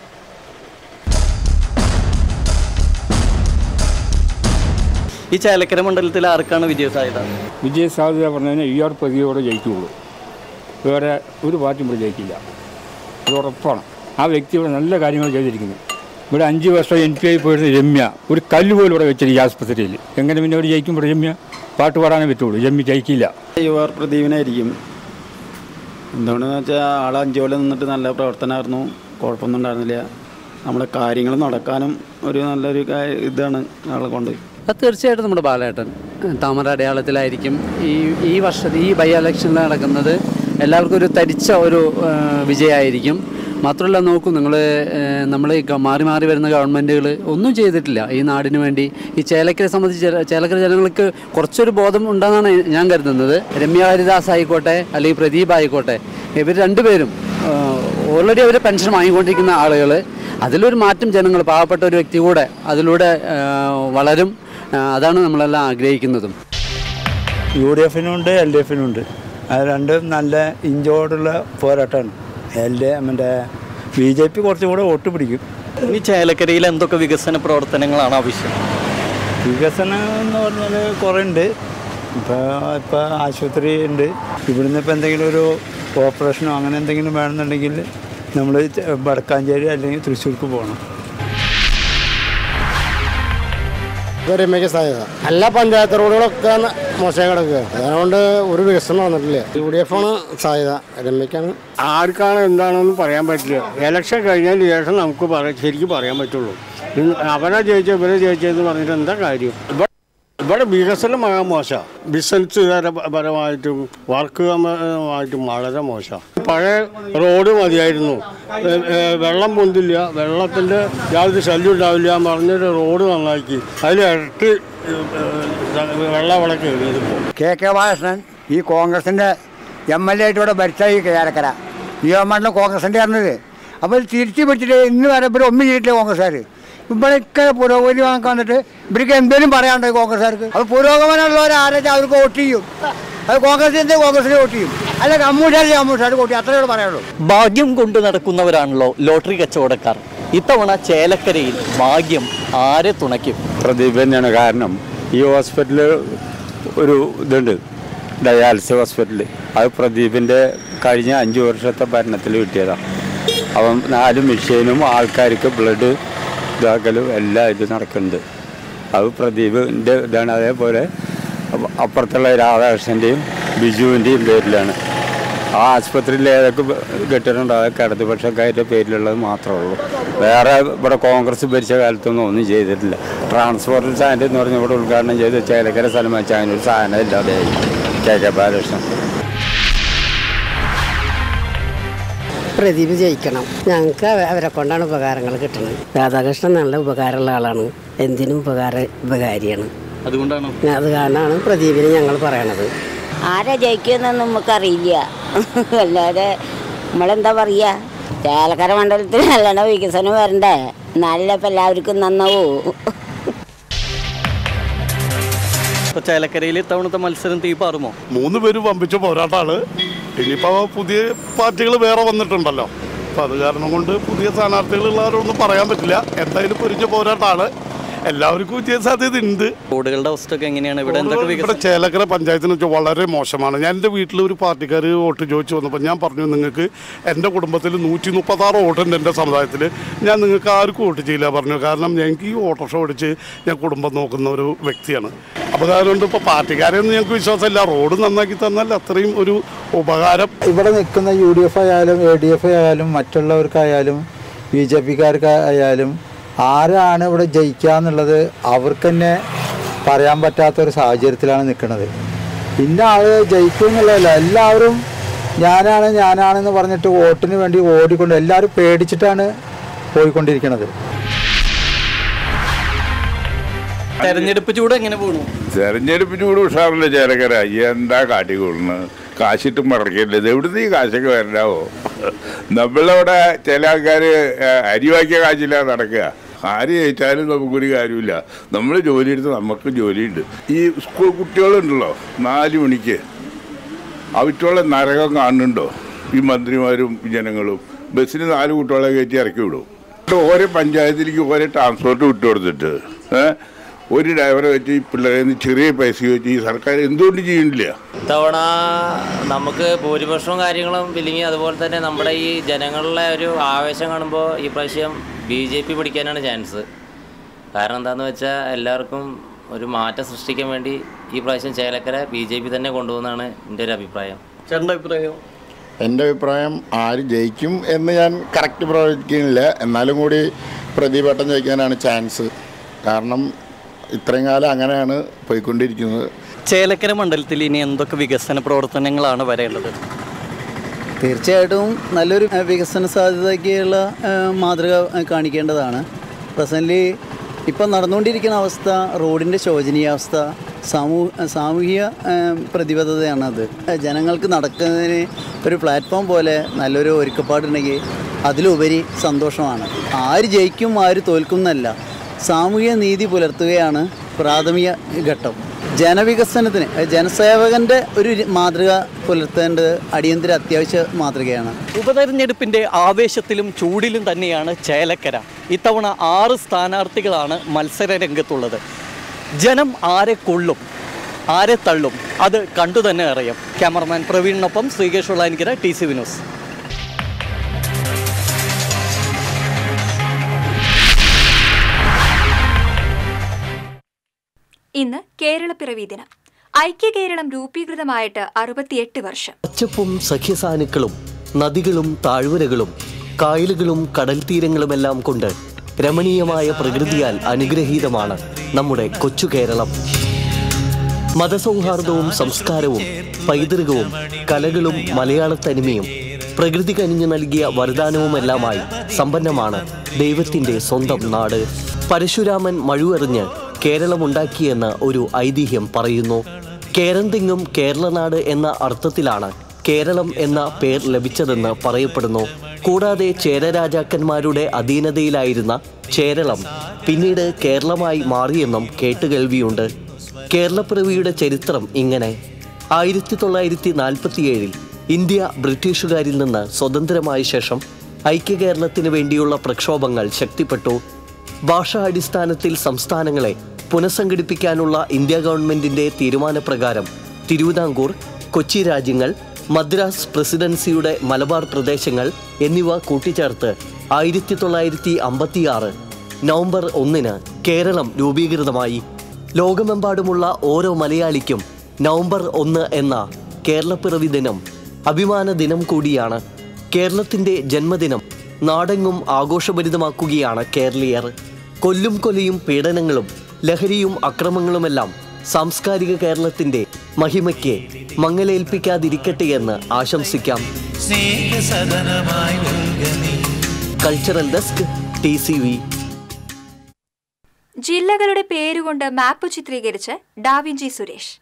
ഈ ചേലക്കര മണ്ഡലത്തിൽ ആർക്കാണ് വിജയസാധ്യത വിജയ സാധ്യത പറഞ്ഞാൽ ഈ ആർ പ്രതിയോടെ ജയിക്കുകയുള്ളൂ വേറെ ഒരു പാർട്ടിയും ഇവിടെ ജയിക്കില്ല അത് ഉറപ്പാണ് ആ വ്യക്തി ഇവിടെ നല്ല കാര്യങ്ങൾ ചെയ്തിരിക്കുന്നു ഇവിടെ അഞ്ച് വർഷം എം പി ആയി പോയിരുന്ന രമ്യ ഒരു കല്ല് പോലും ഇവിടെ വെച്ചില്ല ഈ ആസ്പത്രിയിൽ എങ്ങനെ പിന്നെ അവർ ജയിക്കും ഇവിടെ രമ്യ പാട്ട് പാടാനേ പറ്റുള്ളൂ രമ്യ ജയിക്കില്ല യു ആർ പ്രദീപിനായിരിക്കും എന്തുകൊണ്ടെന്ന് വെച്ചാൽ ആൾ അഞ്ചു കൊല്ലം നിന്നിട്ട് നല്ല പ്രവർത്തനമായിരുന്നു കുഴപ്പമൊന്നും ഉണ്ടായിരുന്നില്ല നമ്മുടെ കാര്യങ്ങൾ നടക്കാനും ഒരു നല്ലൊരു കാ- ഇതാണ് ആളെ കൊണ്ട് അത് തീർച്ചയായിട്ടും നമ്മുടെ ബാലേട്ടൻ താമര അടയാളത്തിലായിരിക്കും ഈ ഈ വർഷത്തെ ഈ ബൈ ഇലക്ഷനിൽ നടക്കുന്നത് എല്ലാവർക്കും ഒരു തരിച്ച ഒരു ആ, വിജയമായിരിക്കും മാത്രമല്ല നോക്കൂ നിങ്ങൾ നമ്മൾ ഈ ഗ- മാറി മാറി വരുന്ന ഗവൺമെൻറ്റുകൾ ഒന്നും ചെയ്തിട്ടില്ല ഈ നാടിന് വേണ്ടി ഈ ചേലക്കരെ സംബന്ധിച്ച് ജന- ചേലക്കര ജനങ്ങൾക്ക് കുറച്ചൊരു ബോധം ഉണ്ടെന്നാണ് ഞാൻ കരുതുന്നത് രമ്യ ഹരിദാസ് ആയിക്കോട്ടെ അല്ലെങ്കിൽ പ്രദീപ് ആയിക്കോട്ടെ ഇവർ രണ്ടുപേരും ഓൾറെഡി അവർ പെൻഷൻ വാങ്ങിക്കൊണ്ടിരിക്കുന്ന ആളുകൾ അതിലൊരു മാറ്റം ജനങ്ങൾ പാവപ്പെട്ട ഒരു വ്യക്തി കൂടെ അതിലൂടെ ആ, വളരും ആ, അതാണ് നമ്മളെല്ലാം ആഗ്രഹിക്കുന്നതും യു ഡി എഫിനുണ്ട് എൽ ഡി എഫിനുണ്ട് അത് രണ്ടും നല്ല ഇഞ്ചോടുള്ള പോരാട്ടമാണ് എൽ ഡി മറ്റേ ബി ജെ പി കുറച്ചും കൂടെ വോട്ട് പിടിക്കും ഇനി ചേലക്കരയിൽ എന്തൊക്കെ വികസന പ്രവർത്തനങ്ങളാണ് ആവശ്യം വികസനം എന്ന് പറഞ്ഞാൽ കുറേ ഉണ്ട് ഇപ്പോൾ ഇപ്പോൾ ആശുപത്രി ഉണ്ട് ഇവിടുന്ന് ഇപ്പോൾ എന്തെങ്കിലും ഒരു ഓപ്പറേഷനോ അങ്ങനെ എന്തെങ്കിലും വേണമെന്നുണ്ടെങ്കിൽ നമ്മൾ വടക്കാഞ്ചേരി അല്ലെങ്കിൽ തൃശ്ശൂർക്ക് പോകണം രമ്യക്ക് സാധ്യത എല്ലാ പഞ്ചായത്ത് റോഡുകളൊക്കെ മോശമായി കിടക്കുക അതുകൊണ്ട് ഒരു വികസനം വന്നിട്ടില്ല യു ഡി എഫ് ആണ് സാധ്യത രമ്യക്കാണ് ആർക്കാണ് എന്താണെന്ന് പറയാൻ പറ്റില്ല ഇലക്ഷൻ കഴിഞ്ഞതിന് ശേഷം നമുക്ക് പറയാം ശരിക്കും പറയാൻ പറ്റുള്ളൂ ഇന്ന് അവരെ ജയിച്ച ഇവരെ ജയിച്ചതെന്ന് പറഞ്ഞിട്ട് എന്താ കാര്യം ഇവിടെ ഇവിടെ വികസനം വളരെ മോശമാണ് ബിസിനസ് പരമായിട്ടും വർക്ക് പരമായിട്ടും വളരെ മോശമാണ് പഴയ റോഡ് മതിയായിരുന്നു ഏ, ഏ, വെള്ളം പൊന്തില്ല വെള്ളത്തിൻ്റെ യാതൊരു ശല്യം ഉണ്ടാവില്ല എന്ന് പറഞ്ഞൊരു റോഡ് നന്നാക്കി അതിൽ ഇരട്ടി ഏ, ഏ, വെള്ളം അവിടെ കയറിയതിപ്പോൾ കെ കെ ബാലകൃഷ്ണൻ ഈ കോൺഗ്രസിൻ്റെ എം എൽ എ ആയിട്ട് ഇവിടെ ഭരിച്ച ഈ കേരക്കര നിയമമണ്ഡലം കോൺഗ്രസിൻ്റെ ആയിരുന്നത് അപ്പോൾ ഇത് തിരിച്ചു പിടിച്ചിട്ട് ഇന്ന് വരെ ഇവിടെ ഒന്നും ചെയ്തിട്ടില്ല കോൺഗ്രസ്സുകാർ ഇവിടെയൊക്കെ പുരോഗതി വാങ്ങാൻ വന്നിട്ട് ഇവർക്ക് എന്തെങ്കിലും പറയാനുണ്ടോ ഈ കോൺഗ്രസ്സുകാർക്ക് അത് പുരോഗമനമുള്ളവർ ആരാച്ചാൽ അവർക്ക് വോട്ട് ചെയ്യും അത് കോൺഗ്രസിൻ്റെ കോൺഗ്രസിന് വോട്ട് ചെയ്യും അല്ല കമ്മൂഷാർ കമ്മൂഷാർ വോട്ട് ചെയ്യും അത്രയേ പറയാനുള്ളൂ ഭാഗ്യം കൊണ്ട് നടക്കുന്നവരാണല്ലോ ലോട്ടറി കച്ചവടക്കാർ ഇത്തവണ ചേലക്കരയിൽ ഭാഗ്യം ആരെ തുണയ്ക്കും പ്രദീപ് തന്നെയാണ് കാരണം ഈ ഹോസ്പിറ്റലിൽ ഒരു ഇതുണ്ട് ഡയാലിസിസ് ഹോസ്പിറ്റൽ അത് പ്രദീപിൻ്റെ കഴിഞ്ഞ അഞ്ച് വർഷത്തെ ഭരണത്തിൽ കിട്ടിയതാണ് അവൻ നാല് മെഷീനും ആൾക്കാർക്ക് ബ്ലഡ് ഇതാക്കലും എല്ലാം ഇത് നടക്കുന്നുണ്ട് അത് പ്രദീപിൻ്റെ ഇതാണ് അതേപോലെ അപ്പ- അപ്പുറത്തുള്ള രാധാകൃഷ്ണൻ്റെയും ബിജുവിൻ്റെയും പേരിലാണ് ആ ആശുപത്രിയിൽ ഏതൊക്കെ കെട്ടിടമുണ്ടോ അതൊക്കെ ഇടതുപക്ഷക്കാരുടെ പേരിലുള്ളത് മാത്രമേ ഉള്ളൂ വേറെ ഇവിടെ കോൺഗ്രസ് ഭരിച്ച കാലത്തൊന്നും ഒന്നും ചെയ്തിട്ടില്ല ട്രാൻസ്പോർട്ട് സ്റ്റാൻഡ് എന്ന് പറഞ്ഞ് ഇവിടെ ഉദ്ഘാടനം ചെയ്ത് ചേലക്കര സ്ഥലം വെച്ചാൽ അതിനൊരു സാധനം ഇല്ലാതെയായി കെ കെ ബാലകൃഷ്ണൻ പ്രദീപ് ജയിക്കണം ഞങ്ങൾക്ക് അവ- അവരെ കൊണ്ടാണ് ഉപകാരങ്ങൾ കിട്ടുന്നത് രാധാകൃഷ്ണൻ നല്ല ഉപകാരമുള്ള ആളാണ് എന്തിനും ഉപകാര ഉപകാരിയാണ് അതുകൊണ്ടാണ് അത് കാരണമാണ് പ്രദീപിനെ ഞങ്ങൾ പറയണത് ആരാ ജയിക്കുമെന്നൊന്നും നമുക്കറിയില്ല അല്ലാതെ നമ്മളെന്താ പറയുക ചേലക്കര മണ്ഡലത്തിൽ നല്ലോണം വികസനം വരണ്ടേ എന്നാലല്ലേ ഇപ്പം എല്ലാവർക്കും നന്നാവൂ ഇപ്പൊ ചേലക്കരയിൽ ഇത്തവണത്തെ മത്സരം തീപ്പാറുമോ മൂന്ന് പേര് വമ്പിച്ച പോരാട്ടമാണ് ഇനിയിപ്പോൾ പുതിയ പാർട്ടികൾ വേറെ വന്നിട്ടുണ്ടല്ലോ അപ്പോൾ അത് കാരണം കൊണ്ട് പുതിയ സ്ഥാനാർത്ഥികളുള്ളവരൊന്നും പറയാൻ പറ്റില്ല എന്തായാലും പൊരിഞ്ഞ പോരാട്ടമാണ് എല്ലാവർക്കും വിജയ സാധ്യത ഉണ്ട് റോഡുകളുടെ അവസ്ഥയൊക്കെ എങ്ങനെയാണ് ഇവിടെ എന്തൊക്കെ ഇവിടെ വികസനം ചേലക്കര പഞ്ചായത്തിന് വെച്ചാൽ വളരെ മോശമാണ് ഞാൻ എൻ്റെ വീട്ടിൽ ഒരു പാർട്ടിക്കാർ വോട്ട് ചോദിച്ചു വന്നപ്പോൾ ഞാൻ പറഞ്ഞു നിങ്ങൾക്ക് എൻ്റെ കുടുംബത്തിൽ നൂറ്റി മുപ്പത്താറ് വോട്ടുണ്ട് എൻ്റെ സമുദായത്തിൽ ഞാൻ നിങ്ങൾക്ക് ആർക്കും വോട്ട് ചെയ്യില്ല പറഞ്ഞു കാരണം ഞങ്ങൾക്ക് ഈ ഓട്ടോറിക്ഷ ഓടിച്ച് ഞാൻ കുടുംബം നോക്കുന്ന ഒരു വ്യക്തിയാണ് അപ്പോൾ അതുകൊണ്ട് ഇപ്പോൾ പാർട്ടിക്കാരെയൊന്നും ഞങ്ങൾക്ക് വിശ്വാസമില്ല റോഡ് നന്നാക്കി തന്നാൽ അത്രയും ഒരു ഉപകാരം ഇവിടെ നിൽക്കുന്ന യു ഡി എഫ് ആയാലും എ ഡി എഫ് ആയാലും മറ്റുള്ളവർക്കായാലും ബി ജെ പിക്കാർക്കായാലും ആരാണ് ഇവിടെ ജയിക്കുക എന്നുള്ളത് അവർക്ക് തന്നെ പറയാൻ പറ്റാത്ത ഒരു സാഹചര്യത്തിലാണ് നിൽക്കുന്നത് ഇന്ന ആള് ജയിക്കും എന്നുള്ളതല്ല എല്ലാവരും ഞാനാണ് ഞാനാണെന്ന് പറഞ്ഞിട്ട് വോട്ടിന് വേണ്ടി ഓടിക്കൊണ്ട് എല്ലാവരും പേടിച്ചിട്ടാണ് പോയിക്കൊണ്ടിരിക്കുന്നത് തെരഞ്ഞെടുപ്പ് ചൂട് എങ്ങനെ പോണു തെരഞ്ഞെടുപ്പ് ചൂട് ഉഷാറില്ല ചേലക്കര എന്താ കാട്ടിക്കൊള്ളുന്നു കാശിട്ടും മറക്കില്ല ഇത് എവിടുന്ന് ഈ കാശൊക്കെ വരണ്ടാവോ നമ്മളവിടെ ചില ആൾക്കാർ അരി വാക്കിയ കാശില്ലാതെ നടക്കുക ആര് ജയിച്ചാലും നമുക്കൊരു കാര്യമില്ല നമ്മൾ ജോലി എടുത്ത് നമുക്ക് ജോലിയുണ്ട് ഈ സ്കൂൾ കുട്ടികളുണ്ടല്ലോ നാല് മണിക്ക് അവറ്റുള്ള നരകം കാണുന്നുണ്ടോ ഈ മന്ത്രിമാരും ജനങ്ങളും ബസ്സിന് നാല് കുട്ടികളെ കയറ്റി ഇറക്കി വിടും ഓരോ പഞ്ചായത്തിലേക്ക് ഓരോ ട്രാൻസ്പോർട്ട് വിട്ടു കൊടുത്തിട്ട് ഏഹ് ഒരു ഡ്രൈവറെ വെച്ച് ഈ പിള്ളേരെ നിന്ന് ചെറിയ പൈസ വെച്ച് ഈ സർക്കാർ എന്തുകൊണ്ട് ചെയ്യുന്നില്ല ഇത്തവണ നമുക്ക് ഭൂരിപക്ഷവും കാര്യങ്ങളും ഇല്ലെങ്കിൽ അതുപോലെ തന്നെ നമ്മുടെ ഈ ജനങ്ങളുടെ ഒരു ആവേശം കാണുമ്പോൾ ഈ പ്രാവശ്യം ബി ജെ പി പിടിക്കാനാണ് ചാൻസ് കാരണം എന്താണെന്ന് വെച്ചാൽ എല്ലാവർക്കും ഒരു മാറ്റം സൃഷ്ടിക്കാൻ വേണ്ടി ഈ പ്രാവശ്യം ചേലക്കര ബി ജെ പി തന്നെ കൊണ്ടുപോകുന്നതാണ് എൻ്റെ ഒരു അഭിപ്രായം ചേട്ടൻ്റെ അഭിപ്രായം എൻ്റെ അഭിപ്രായം ആര് ജയിക്കും എന്ന് ഞാൻ കറക്റ്റ് പ്രവചിക്കുന്നില്ല എന്നാലും കൂടി പ്രതിപട്ടം ജയിക്കാനാണ് ചാൻസ് കാരണം ഇത്രയും കാലം അങ്ങനെയാണ് പോയിക്കൊണ്ടിരിക്കുന്നത് ചേലക്കര മണ്ഡലത്തിൽ ഇനി എന്തൊക്കെ വികസന പ്രവർത്തനങ്ങളാണ് വരേണ്ടത് തീർച്ചയായിട്ടും നല്ലൊരു ഏഹ്, വികസന സാധ്യതയ്ക്കുള്ള ഏഹ്, മാതൃക ഏഹ്, കാണിക്കേണ്ടതാണ് പ്രസൻ്റ്ലി ഇപ്പം നടന്നുകൊണ്ടിരിക്കുന്ന അവസ്ഥ റോഡിൻ്റെ ശോചനീയാവസ്ഥ സാമൂഹ സാമൂഹിക ഏഹ്, പ്രതിബദ്ധതയാണത് ഏഹ്, ജനങ്ങൾക്ക് നടക്കുന്നതിന് ഒരു പ്ലാറ്റ്ഫോം പോലെ നല്ലൊരു ഒരുക്കപ്പാടുണ്ടെങ്കിൽ അതിലുപരി സന്തോഷമാണ് ആര് ജയിക്കും ആര് തോൽക്കും എന്നല്ല സാമൂഹ്യ നീതി പുലർത്തുകയാണ് പ്രാഥമിക ഘട്ടം ജനവികസനത്തിന് അഹ് ജനസേവകൻ്റെ ഒരു രി- മാതൃക പുലർത്തേണ്ടത് അടിയന്തര അത്യാവശ്യ മാതൃകയാണ് ഉപതെരഞ്ഞെടുപ്പിന്റെ ആവേശത്തിലും ചൂടിലും തന്നെയാണ് ചേലക്കര ഇത്തവണ ആറ് സ്ഥാനാർത്ഥികളാണ് മത്സര രംഗത്തുള്ളത് ജനം ആരെ കൊള്ളും ആരെ തള്ളും അത് കണ്ടു തന്നെ അറിയാം ക്യാമറമാൻ പ്രവീണിനൊപ്പം ശ്രീകേഷ് ഉള്ളാനിക്കര ടി സി വിനോസ് ഇന്ന് കേരളപ്പിറവി ദിനം ഐക്യ കേരളം രൂപീകൃതമായിട്ട് അറുപത്തിയെട്ട് വർഷം പച്ചപ്പും സഖ്യസാനുക്കളും നദികളും താഴ്വരകളും കായലുകളും കടൽ തീരങ്ങളുമെല്ലാം കൊണ്ട് രമണീയമായ പ്രകൃതിയാൽ അനുഗ്രഹീതമാണ് നമ്മുടെ കൊച്ചു കേരളം മതസൗഹാർദ്ദവും സംസ്കാരവും പൈതൃകവും കലകളും മലയാളത്തനിമയും പ്രകൃതി കനിഞ്ഞു നൽകിയ വരദാനവുമെല്ലാമായി സമ്പന്നമാണ് ദൈവത്തിന്റെ സ്വന്തം നാട് പരശുരാമൻ മഴുവെറിഞ്ഞ് കേരളമുണ്ടാക്കിയെന്ന് ഒരു ഐതിഹ്യം പറയുന്നു കേരന്തിങ്ങും കേരളനാട് എന്ന അർത്ഥത്തിലാണ് കേരളം എന്ന പേർ ലഭിച്ചതെന്ന് പറയപ്പെടുന്നു കൂടാതെ ചേരരാജാക്കന്മാരുടെ അധീനതയിലായിരുന്ന ചേരളം പിന്നീട് കേരളമായി മാറിയെന്നും കേട്ടുകേൾവിയുണ്ട് കേരളപ്പിറവിയുടെ ചരിത്രം ഇങ്ങനെ ആയിരത്തി തൊള്ളായിരത്തി നാൽപ്പത്തിയേഴിൽ ഇന്ത്യ ബ്രിട്ടീഷുകാരിൽ നിന്ന് സ്വതന്ത്രമായ ശേഷം ഐക്യ കേരളത്തിന് വേണ്ടിയുള്ള പ്രക്ഷോഭങ്ങൾ ശക്തിപ്പെട്ടു ഭാഷാടിസ്ഥാനത്തിൽ സംസ്ഥാനങ്ങളെ പുനഃസംഘടിപ്പിക്കാനുള്ള ഇന്ത്യ ഗവൺമെന്റിന്റെ തീരുമാനപ്രകാരം തിരുവിതാംകൂർ കൊച്ചി രാജ്യങ്ങൾ മദ്രാസ് പ്രസിഡൻസിയുടെ മലബാർ പ്രദേശങ്ങൾ എന്നിവ കൂട്ടിച്ചേർത്ത് ആയിരത്തി തൊള്ളായിരത്തി അമ്പത്തിയാറ് നവംബർ ഒന്നിന് കേരളം രൂപീകൃതമായി ലോകമെമ്പാടുമുള്ള ഓരോ മലയാളിക്കും നവംബർ ഒന്ന് എന്ന കേരളപ്പിറവി ദിനം അഭിമാന ദിനം കൂടിയാണ് കേരളത്തിന്റെ ജന്മദിനം നാടെങ്ങും ആഘോഷഭരിതമാക്കുകയാണ് കേരളീയർ കൊല്ലും കൊലയും പീഡനങ്ങളും ലഹരിയും അക്രമങ്ങളുമെല്ലാം സാംസ്കാരിക കേരളത്തിന്റെ മഹിമയ്ക്ക് മങ്ങലേൽപ്പിക്കാതിരിക്കട്ടെ എന്ന് ആശംസിക്കാം cultural desk T C V ജില്ലകളുടെ പേരുകൊണ്ട് മാപ്പ് ചിത്രീകരിച്ച് ഡാവിഞ്ചി സുരേഷ്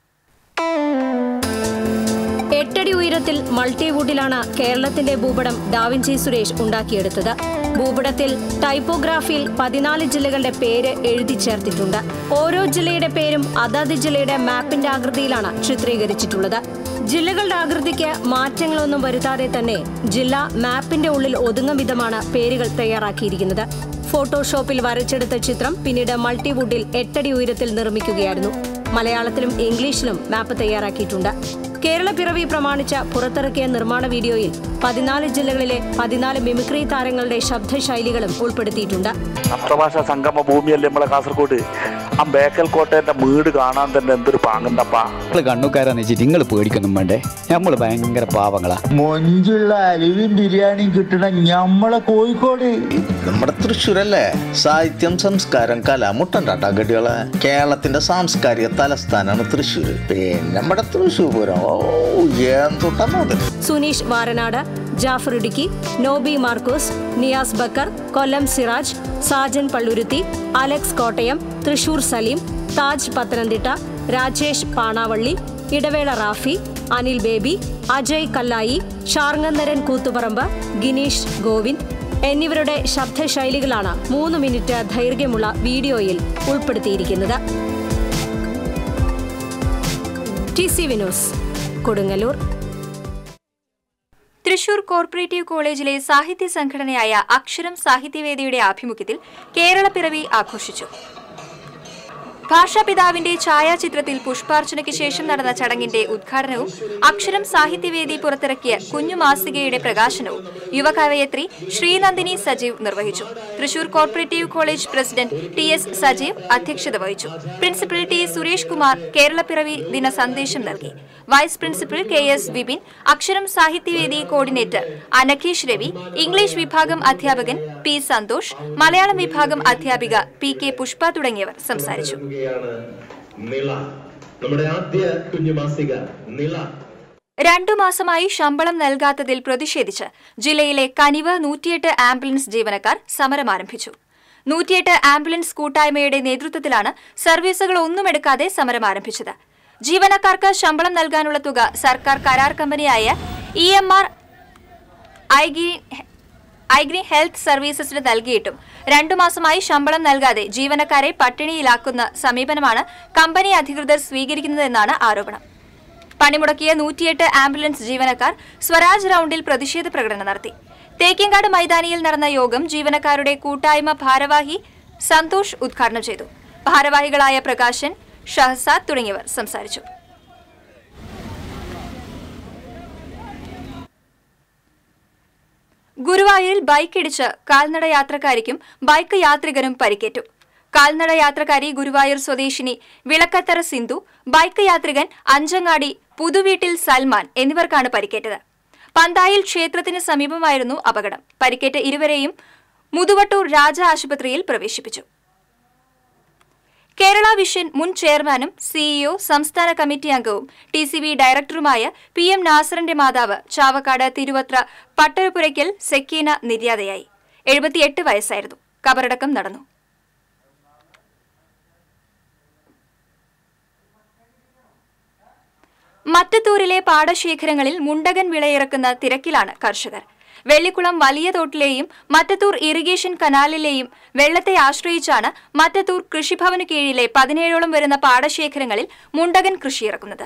എട്ടടി ഉയരത്തിൽ മൾട്ടിവുഡിലാണ് കേരളത്തിന്റെ ഭൂപടം ഡാവിഞ്ചി സുരേഷ് ഉണ്ടാക്കിയെടുത്തത് ഭൂപടത്തിൽ ടൈപ്പോഗ്രാഫിയിൽ പതിനാല് ജില്ലകളുടെ പേര് എഴുതി ചേർത്തിട്ടുണ്ട് ഓരോ ജില്ലയുടെ പേരും അതത് ജില്ലയുടെ മാപ്പിന്റെ ആകൃതിയിലാണ് ചിത്രീകരിച്ചിട്ടുള്ളത് ജില്ലകളുടെ ആകൃതിക്ക് മാറ്റങ്ങളൊന്നും വരുത്താതെ തന്നെ ജില്ല മാപ്പിന്റെ ഉള്ളിൽ ഒതുങ്ങും വിധമാണ് പേരുകൾ തയ്യാറാക്കിയിരിക്കുന്നത് ഫോട്ടോഷോപ്പിൽ വരച്ചെടുത്ത ചിത്രം പിന്നീട് മൾട്ടിവുഡിൽ എട്ടടി ഉയരത്തിൽ നിർമ്മിക്കുകയായിരുന്നു മലയാളത്തിലും ഇംഗ്ലീഷിലും മാപ്പ് തയ്യാറാക്കിയിട്ടുണ്ട് കേരള പിറവി പ്രമാണിച്ച് പുറത്തിറക്കിയ നിർമ്മാണ വീഡിയോയിൽ പതിനാല് ജില്ലകളിലെ പതിനാല് മിമിക്രി താരങ്ങളുടെ ശബ്ദശൈലികളും ഉൾപ്പെടുത്തിയിട്ടുണ്ട് സപ്തഭാഷ സംഗമ ഭൂമിയല്ലേ നമ്മളെ കാസർഗോഡ് ആ ബേക്കൽ കോട്ടേന്റെ വീട് കാണാൻ തന്നെ എന്തൊരു പാങ്ങുണ്ടപ്പാ നമ്മള് കണ്ണുക്കാരാന്ന് വെച്ചിട്ട് നിങ്ങൾ പേടിക്കൊന്നും വേണ്ടേ നമ്മൾ ഭയങ്കര പാവങ്ങളാ മൊഞ്ചുള്ള അലുവിൻ ബിരിയാണിയും കിട്ടണ ഞമ്മളെ കോഴിക്കോട് നമ്മുടെ തൃശ്ശൂരല്ലേ സാഹിത്യം സംസ്കാരം കല മുട്ടണ്ടാട്ടാ ഗഡികളെ കേരളത്തിന്റെ സാംസ്കാരിക തലസ്ഥാനാണ് തൃശ്ശൂർ പിന്നെ നമ്മുടെ തൃശ്ശൂർ പൂരം ഓ എന്തുട്ടാ മുതൽ സുനീഷ് വാരനാട് ജാഫർ ഇടുക്കി നോബി മാർക്കോസ് നിയാസ് ബക്കർ കൊല്ലം സിറാജ് സാജൻ പള്ളുരുത്തി അലക്സ് കോട്ടയം തൃശൂർ സലീം താജ് പത്തനംതിട്ട രാജേഷ് പാണാവള്ളി ഇടവേള റാഫി അനിൽ ബേബി അജയ് കല്ലായി ഷാർങ്ങന്നരൻ കൂത്തുപറമ്പ് ഗിനീഷ് ഗോവിന്ദ് എന്നിവരുടെ ശബ്ദശൈലികളാണ് മൂന്ന് മിനിറ്റ് ദൈർഘ്യമുള്ള വീഡിയോയിൽ ഉൾപ്പെടുത്തിയിരിക്കുന്നത് ടി സി വിനോസ് കൊടുങ്ങല്ലൂർ തൃശൂർ കോർപ്പറേറ്റീവ് കോളേജിലെ സാഹിത്യ സംഘടനയായ അക്ഷരം സാഹിത്യവേദിയുടെ ആഭിമുഖ്യത്തിൽ കേരളപ്പിറവി ആഘോഷിച്ചു ഭാഷാപിതാവിന്റെ ഛായാചിത്രത്തിൽ പുഷ്പാർച്ചനയ്ക്ക് ശേഷം നടന്ന ചടങ്ങിന്റെ ഉദ്ഘാടനവും അക്ഷരം സാഹിത്യവേദി പുറത്തിറക്കിയ കുഞ്ഞു മാസികയുടെ പ്രകാശനവും യുവകവയത്രി ശ്രീനന്ദിനി സജീവ് നിർവഹിച്ചു Thrissur cooperative college president T S Sajeev അധ്യക്ഷത വഹിച്ചു പ്രിൻസിപ്പൽ ടി സുരേഷ് കുമാർ കേരളപ്പിറവി ദിന സന്ദേശം നൽകി vice principal K S Vipin അക്ഷരം സാഹിത്യവേദി കോർഡിനേറ്റർ അനഖേഷ് രവി ഇംഗ്ലീഷ് വിഭാഗം അധ്യാപകൻ പി സന്തോഷ് മലയാളം വിഭാഗം അധ്യാപിക പി കെ പുഷ്പ തുടങ്ങിയവർ സംസാരിച്ചു നിള നമ്മുടെ ആദ്യ കുഞ്ഞു മാസിക നിള രണ്ടു മാസമായി ശമ്പളം നൽകാത്തതിൽ പ്രതിഷേധിച്ച് ജില്ലയിലെ കനിവ് നൂറ്റിയെട്ട് ആംബുലൻസ് ജീവനക്കാർ സമരം ആരംഭിച്ചു നൂറ്റിയെട്ട് ആംബുലൻസ് കൂട്ടായ്മയുടെ നേതൃത്വത്തിലാണ് സർവീസുകൾ ഒന്നും എടുക്കാതെ സമരം ആരംഭിച്ചത് ജീവനക്കാർക്ക് ശമ്പളം നൽകാനുള്ള തുക സർക്കാർ കരാർ കമ്പനിയായ ഇ എം ആർ ഐഗ്രി ഹെൽത്ത് സർവീസസിന് നൽകിയിട്ടും രണ്ടു മാസമായി ശമ്പളം നൽകാതെ ജീവനക്കാരെ പട്ടിണിയിലാക്കുന്ന സമീപനമാണ് കമ്പനി അധികൃതർ സ്വീകരിക്കുന്നതെന്നാണ് ആരോപണം പണിമുടക്കിയ നൂറ്റിയെട്ട് ആംബുലൻസ് ജീവനക്കാർ സ്വരാജ് റൌണ്ടിൽ പ്രതിഷേധ പ്രകടനം നടത്തി തേക്കിങ്കാട് മൈതാനിയിൽ നടന്ന യോഗം ജീവനക്കാരുടെ കൂട്ടായ്മ ഭാരവാഹി സന്തോഷ് ഉദ്ഘാടനം ചെയ്തു ഭാരവാഹികളായ പ്രകാശൻ ഷഹസാദ് തുടങ്ങിയവർ സംസാരിച്ചു ഗുരുവായൂരിൽ ബൈക്ക് ഇടിച്ച് കാൽനട യാത്രക്കാരിക്കും ബൈക്ക് യാത്രികനും പരിക്കേറ്റു കാൽനട യാത്രക്കാരി ഗുരുവായൂർ സ്വദേശിനി വിളക്കത്തറ സിന്ധു ബൈക്ക് യാത്രികൻ അഞ്ചങ്ങാടി പുതുവീട്ടിൽ സൽമാൻ എന്നിവർക്കാണ് പരിക്കേറ്റത് പന്തായിൽ ക്ഷേത്രത്തിന് സമീപമായിരുന്നു അപകടം പരിക്കേറ്റ ഇരുവരെയും മുതുവട്ടൂർ രാജ ആശുപത്രിയിൽ പ്രവേശിപ്പിച്ചു കേരള വിഷൻ മുൻ ചെയർമാനും സിഇഒ സംസ്ഥാന കമ്മിറ്റി അംഗവും ടി സി ബി ഡയറക്ടറുമായ പി എം നാസറിന്റെ മാതാവ് ചാവക്കാട് തിരുവത്ര പട്ടരപ്പുരയ്ക്കൽ സെക്കീന നിര്യാതയായി എഴുപത്തിയെട്ട് വയസ്സായിരുന്നു കബറടക്കം നടന്നു മറ്റത്തൂരിലെ പാടശേഖരങ്ങളിൽ മുണ്ടകൻ വിളയിറക്കുന്ന തിരക്കിലാണ് കർഷകർ വെള്ളിക്കുളം വലിയ തോട്ടിലെയും മറ്റത്തൂർ ഇറിഗേഷൻ കനാലിലെയും വെള്ളത്തെ ആശ്രയിച്ചാണ് മറ്റത്തൂർ കൃഷിഭവന് കീഴിലെ പതിനേഴോളം വരുന്ന പാടശേഖരങ്ങളിൽ മുണ്ടകൻ കൃഷിയിറക്കുന്നത്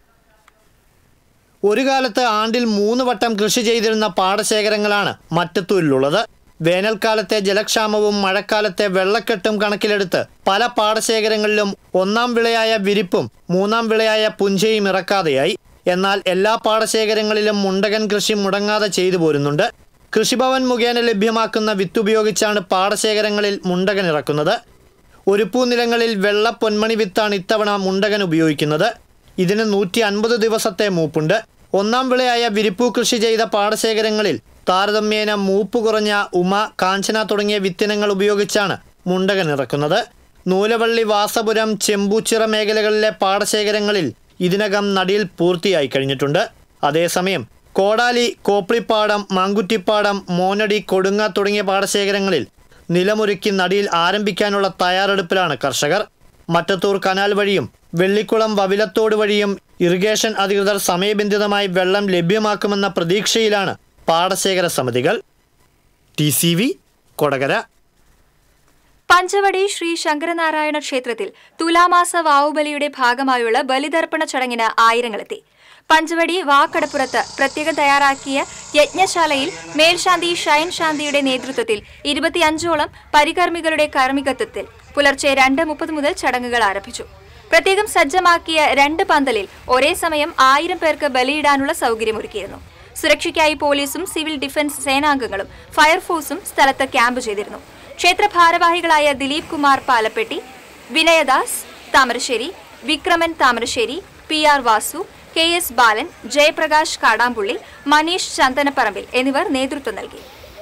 ഒരു കാലത്ത് ആണ്ടിൽ മൂന്ന് വട്ടം കൃഷി ചെയ്തിരുന്ന പാടശേഖരങ്ങളാണ് മറ്റത്തൂരിലുള്ളത് വേനൽക്കാലത്തെ ജലക്ഷാമവും മഴക്കാലത്തെ വെള്ളക്കെട്ടും കണക്കിലെടുത്ത് പല പാടശേഖരങ്ങളിലും ഒന്നാം വിളയായ വിരിപ്പും മൂന്നാം വിളയായ പുഞ്ചയും ഇറക്കാതെയായി എന്നാൽ എല്ലാ പാടശേഖരങ്ങളിലും മുണ്ടകൻ കൃഷി മുടങ്ങാതെ ചെയ്തു പോരുന്നുണ്ട് കൃഷിഭവൻ മുഖേന ലഭ്യമാക്കുന്ന വിത്തുപയോഗിച്ചാണ് പാടശേഖരങ്ങളിൽ മുണ്ടകൻ ഇറക്കുന്നത് ഒരു പൂനിലങ്ങളിൽ വെള്ള പൊന്മണി വിത്താണ് ഇത്തവണ മുണ്ടകൻ ഉപയോഗിക്കുന്നത് ഇതിന് നൂറ്റി അൻപത് ദിവസത്തെ മൂപ്പുണ്ട് ഒന്നാം വിളയായ വിരിപ്പു കൃഷി ചെയ്ത പാടശേഖരങ്ങളിൽ താരതമ്യേന മൂപ്പ് കുറഞ്ഞ ഉമ കാഞ്ചന തുടങ്ങിയ വിത്തിനങ്ങൾ ഉപയോഗിച്ചാണ് മുണ്ടകൻ ഇറക്കുന്നത് നൂലവള്ളി വാസപുരം ചെമ്പൂച്ചിറ മേഖലകളിലെ പാടശേഖരങ്ങളിൽ ഇതിനകം നടിയിൽ പൂർത്തിയായി കഴിഞ്ഞിട്ടുണ്ട് അതേസമയം കോടാലി കോപ്പിളിപ്പാടം മാങ്കുറ്റിപ്പാടം മോനടി കൊടുങ്ങ തുടങ്ങിയ പാടശേഖരങ്ങളിൽ നിലമൊരുക്കി നടിയിൽ ആരംഭിക്കാനുള്ള തയ്യാറെടുപ്പിലാണ് കർഷകർ മറ്റത്തൂർ കനാൽ വഴിയും വെള്ളിക്കുളം വവിലത്തോട് വഴിയും ഇറിഗേഷൻ അധികൃതർ സമയബന്ധിതമായി വെള്ളം ലഭ്യമാക്കുമെന്ന പ്രതീക്ഷയിലാണ് പാടശേഖര സമിതികൾ T C V Kodakara Panchavati Shri Sankaranarayana ക്ഷേത്രത്തിൽ തുലാമാസ വാവുബലിയുടെ ഭാഗമായുള്ള ബലിതർപ്പണ ചടങ്ങിന് ആയിരങ്ങളെത്തി പഞ്ചവടി വാക്കടപ്പുറത്ത് പ്രത്യേകം തയ്യാറാക്കിയ യജ്ഞശാലയിൽ മേൽശാന്തി ഷൈൻ ശാന്തിയുടെ നേതൃത്വത്തിൽ ഇരുപത്തിയഞ്ചോളം പരികർമ്മികളുടെ കാർമ്മികത്വത്തിൽ പുലർച്ചെ രണ്ട് മുപ്പത് മുതൽ ചടങ്ങുകൾ ആരംഭിച്ചു പ്രത്യേകം സജ്ജമാക്കിയ രണ്ട് പന്തലിൽ ഒരേ സമയം ആയിരം പേർക്ക് ബലിയിടാനുള്ള സൗകര്യമൊരുക്കിയിരുന്നു സുരക്ഷയ്ക്കായി പോലീസും സിവിൽ ഡിഫൻസ് സേനാംഗങ്ങളും ഫയർഫോഴ്സും സ്ഥലത്ത് ക്യാമ്പ് ചെയ്തിരുന്നു ക്ഷേത്ര ഭാരവാഹികളായ Dileep Kumar Palappetty Vinayadas Thamarassery Vikraman Thamarassery P R Vasu K S Balan Jayaprakash Kadampully Maneesh ചന്ദനപ്പറമ്പിൽ എന്നിവർ നേതൃത്വം നൽകി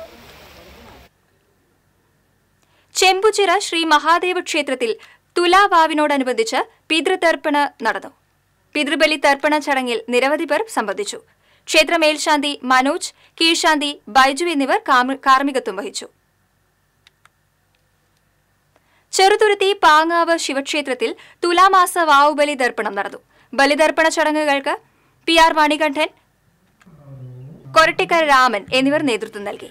ചെമ്പുച്ചിറ ശ്രീ മഹാദേവ ക്ഷേത്രത്തിൽ തുലാവാവിനോടനുബന്ധിച്ച് പിതൃതർപ്പണ നടന്നു പിതൃബലി തർപ്പണ ചടങ്ങിൽ നിരവധി പേർ സംബന്ധിച്ചു ക്ഷേത്ര മേൽശാന്തി മനോജ് കീഴ്ശാന്തി ബൈജു എന്നിവർ കാമ- കാർമ്മികത്വം വഹിച്ചു ചെറുതുരുത്തി പാങ്ങാവ് ശിവക്ഷേത്രത്തിൽ തുലാമാസ വാവുബലി ദർപ്പണം നടന്നു ബലിതർപ്പണ ചടങ്ങുകൾക്ക് പി ആർ മണികണ്ഠൻ കൊരട്ടിക്കര രാമൻ എന്നിവർ നേതൃത്വം നൽകി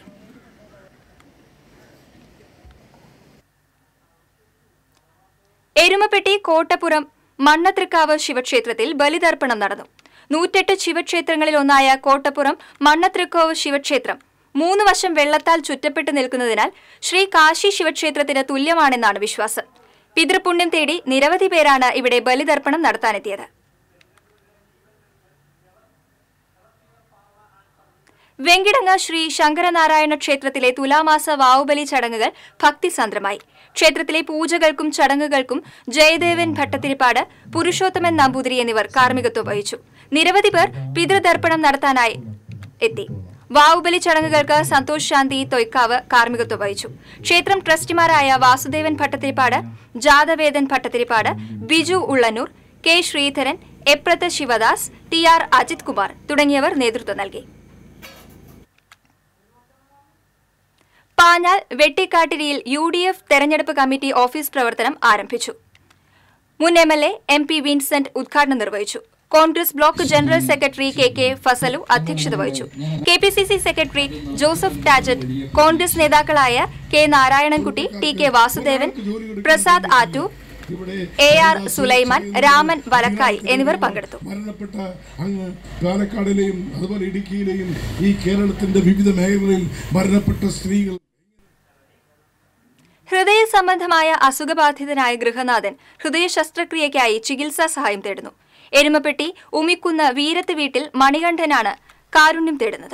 എരുമപ്പെട്ടി കോട്ടപ്പുറം മണ്ണത്രിക്കാവ് ശിവക്ഷേത്രത്തിൽ ബലിതർപ്പണം നടന്നു നൂറ്റെട്ട് ശിവക്ഷേത്രങ്ങളിൽ ഒന്നായ കോട്ടപ്പുറം മണ്ണത്രിക്കാവ് ശിവക്ഷേത്രം മൂന്ന് വശം വെള്ളത്താൽ ചുറ്റപ്പെട്ടു നിൽക്കുന്നതിനാൽ ശ്രീ കാശി ശിവക്ഷേത്രത്തിന് തുല്യമാണെന്നാണ് വിശ്വാസം പിതൃപുണ്യം തേടി നിരവധി പേരാണ് ഇവിടെ ബലിതർപ്പണം നടത്താനെത്തിയത് വെങ്കിടങ്ങ ശ്രീ ശങ്കരനാരായണ ക്ഷേത്രത്തിലെ തുലാമാസ വാവുബലി ചടങ്ങുകൾ ഭക്തിസാന്ദ്രമായി ക്ഷേത്രത്തിലെ പൂജകൾക്കും ചടങ്ങുകൾക്കും ജയദേവൻ ഭട്ടത്തിരിപ്പാട് പുരുഷോത്തമൻ നമ്പൂതിരി എന്നിവർ കാർമ്മികത്വം വഹിച്ചു നിരവധി പേർ പിതൃതർപ്പണം നടത്താനായി എത്തി വാവുബലി ചടങ്ങുകൾക്ക് സന്തോഷ് ശാന്തി തൊയ്ക്കാവ് കാർമ്മികത്വം വഹിച്ചു ക്ഷേത്രം ട്രസ്റ്റിമാരായ Vasudevan Bhattathiripad Jathavedan Bhattathiripad Biju Ullannoor K Sreedharan Eprath Sivadas T R Ajith Kumar തുടങ്ങിയവർ നേതൃത്വം നൽകി പാഞ്ഞാൽ വെട്ടിക്കാട്ടിരിയിൽ യു ഡി എഫ് തെരഞ്ഞെടുപ്പ് കമ്മിറ്റി ഓഫീസ് പ്രവർത്തനം ആരംഭിച്ചു മുൻ M L A M P Vincent ഉദ്ഘാടനം നിർവഹിച്ചു Congress block general secretary K K Fazalu അധ്യക്ഷത വഹിച്ചു K P C C secretary Joseph Tajet Congress നേതാക്കളായ K Narayanankutty T K Vasudevan Prasad Attoor A R Sulaiman Raman വലക്കായി എന്നിവർ പങ്കെടുത്തു മരണപ്പെട്ട അങ്ങ് പാലക്കാടിലെയും അതുപോലെ ഇടുക്കിയിലെയും ഈ കേരളത്തിന്റെ വിവിധ മേഖലകളിൽ മരണപ്പെട്ട സ്ത്രീകൾ ഹൃദയ സംബന്ധമായ അസുഖബാധിതനായ ഗൃഹനാഥൻ ഹൃദയ ശസ്ത്രക്രിയയ്ക്കായി ചികിത്സാ സഹായം തേടുന്നു എരുമപ്പെട്ടി ഉമിക്കുന്ന വീരത്ത് വീട്ടിൽ മണികണ്ഠനാണ് കാരുണ്യം തേടുന്നത്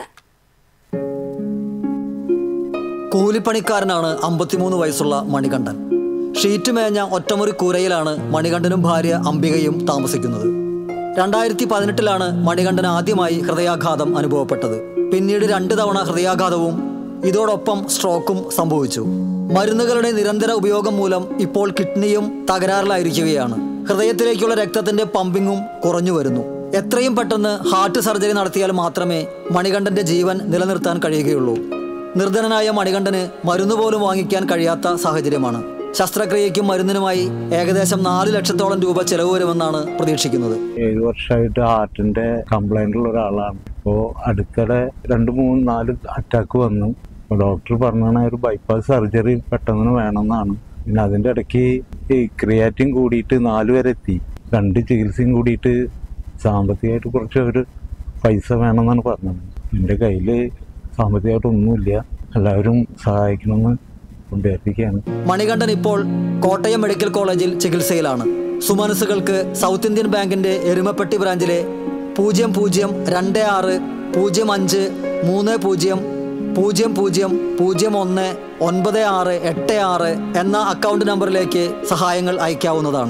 കൂലിപ്പണിക്കാരനാണ് അമ്പത്തിമൂന്ന് വയസ്സുള്ള മണികണ്ഠൻ ഷീറ്റ് മേഞ്ഞ ഒറ്റമുറി കൂരയിലാണ് മണികണ്ഠനും ഭാര്യ അംബികയും താമസിക്കുന്നത് രണ്ടായിരത്തി പതിനെട്ടിലാണ് മണികണ്ഠൻ ആദ്യമായി ഹൃദയാഘാതം അനുഭവപ്പെട്ടത് പിന്നീട് രണ്ട് തവണ ഹൃദയാഘാതവും ഇതോടൊപ്പം സ്ട്രോക്കും സംഭവിച്ചു മരുന്നുകളുടെ നിരന്തര ഉപയോഗം മൂലം ഇപ്പോൾ കിഡ്നിയും തകരാറിലായിരിക്കുകയാണ് ഹൃദയത്തിലേക്കുള്ള രക്തത്തിന്റെ പമ്പിങ്ങും കുറഞ്ഞു വരുന്നു എത്രയും പെട്ടെന്ന് ഹാർട്ട് സർജറി നടത്തിയാൽ മാത്രമേ മണികണ്ഠന്റെ ജീവൻ നിലനിർത്താൻ കഴിയുകയുള്ളൂ നിർധനനായ മണികണ്ഠന് മരുന്ന് പോലും വാങ്ങിക്കാൻ കഴിയാത്ത സാഹചര്യമാണ് ശസ്ത്രക്രിയയ്ക്കും മരുന്നിനുമായി ഏകദേശം നാല് ലക്ഷത്തോളം രൂപ ചെലവ് വരുമെന്നാണ് പ്രതീക്ഷിക്കുന്നത് ഏഴ് വർഷമായിട്ട് ഹാർട്ടിന്റെ കംപ്ലൈന്റ് ഉള്ള ഒരാളാണ് അപ്പോൾ അടുത്തിടെ രണ്ട് മൂന്ന് നാല് അറ്റാക്ക് വന്നു അപ്പോൾ ഡോക്ടർ പറഞ്ഞാണ് ഒരു ബൈപ്പാസ് സർജറി പെട്ടെന്ന് വേണമെന്നാണ് പിന്നെ അതിൻ്റെ ഇടയ്ക്ക് ഈ ക്രിയാറ്റിൻ കൂടിയിട്ട് നാല് വരെ എത്തി രണ്ട് ചികിത്സയും കൂടിയിട്ട് സാമ്പത്തികമായിട്ട് കുറച്ച് ഒരു പൈസ വേണമെന്നാണ് പറഞ്ഞത് എൻ്റെ കയ്യിൽ സാമ്പത്തികമായിട്ട് ഒന്നുമില്ല എല്ലാവരും സഹായിക്കണമെന്ന് അഭ്യർത്ഥിക്കുകയാണ് മണികണ്ഠൻ ഇപ്പോൾ കോട്ടയം മെഡിക്കൽ കോളേജിൽ ചികിത്സയിലാണ് സുമനസുകൾക്ക് സൗത്ത് ഇന്ത്യൻ ബാങ്കിന്റെ എരുമപ്പെട്ടി ബ്രാഞ്ചിലെ പൂജ്യം പൂജ്യം രണ്ട് ആറ് പൂജ്യം അഞ്ച് മൂന്ന് പൂജ്യം പൂജ്യം പൂജ്യം പൂജ്യം ഒന്ന് ഒൻപത് ആറ് എട്ട് ആറ് എന്ന അക്കൗണ്ട് നമ്പറിലേക്ക് സഹായങ്ങൾ അയക്കാവുന്നതാണ്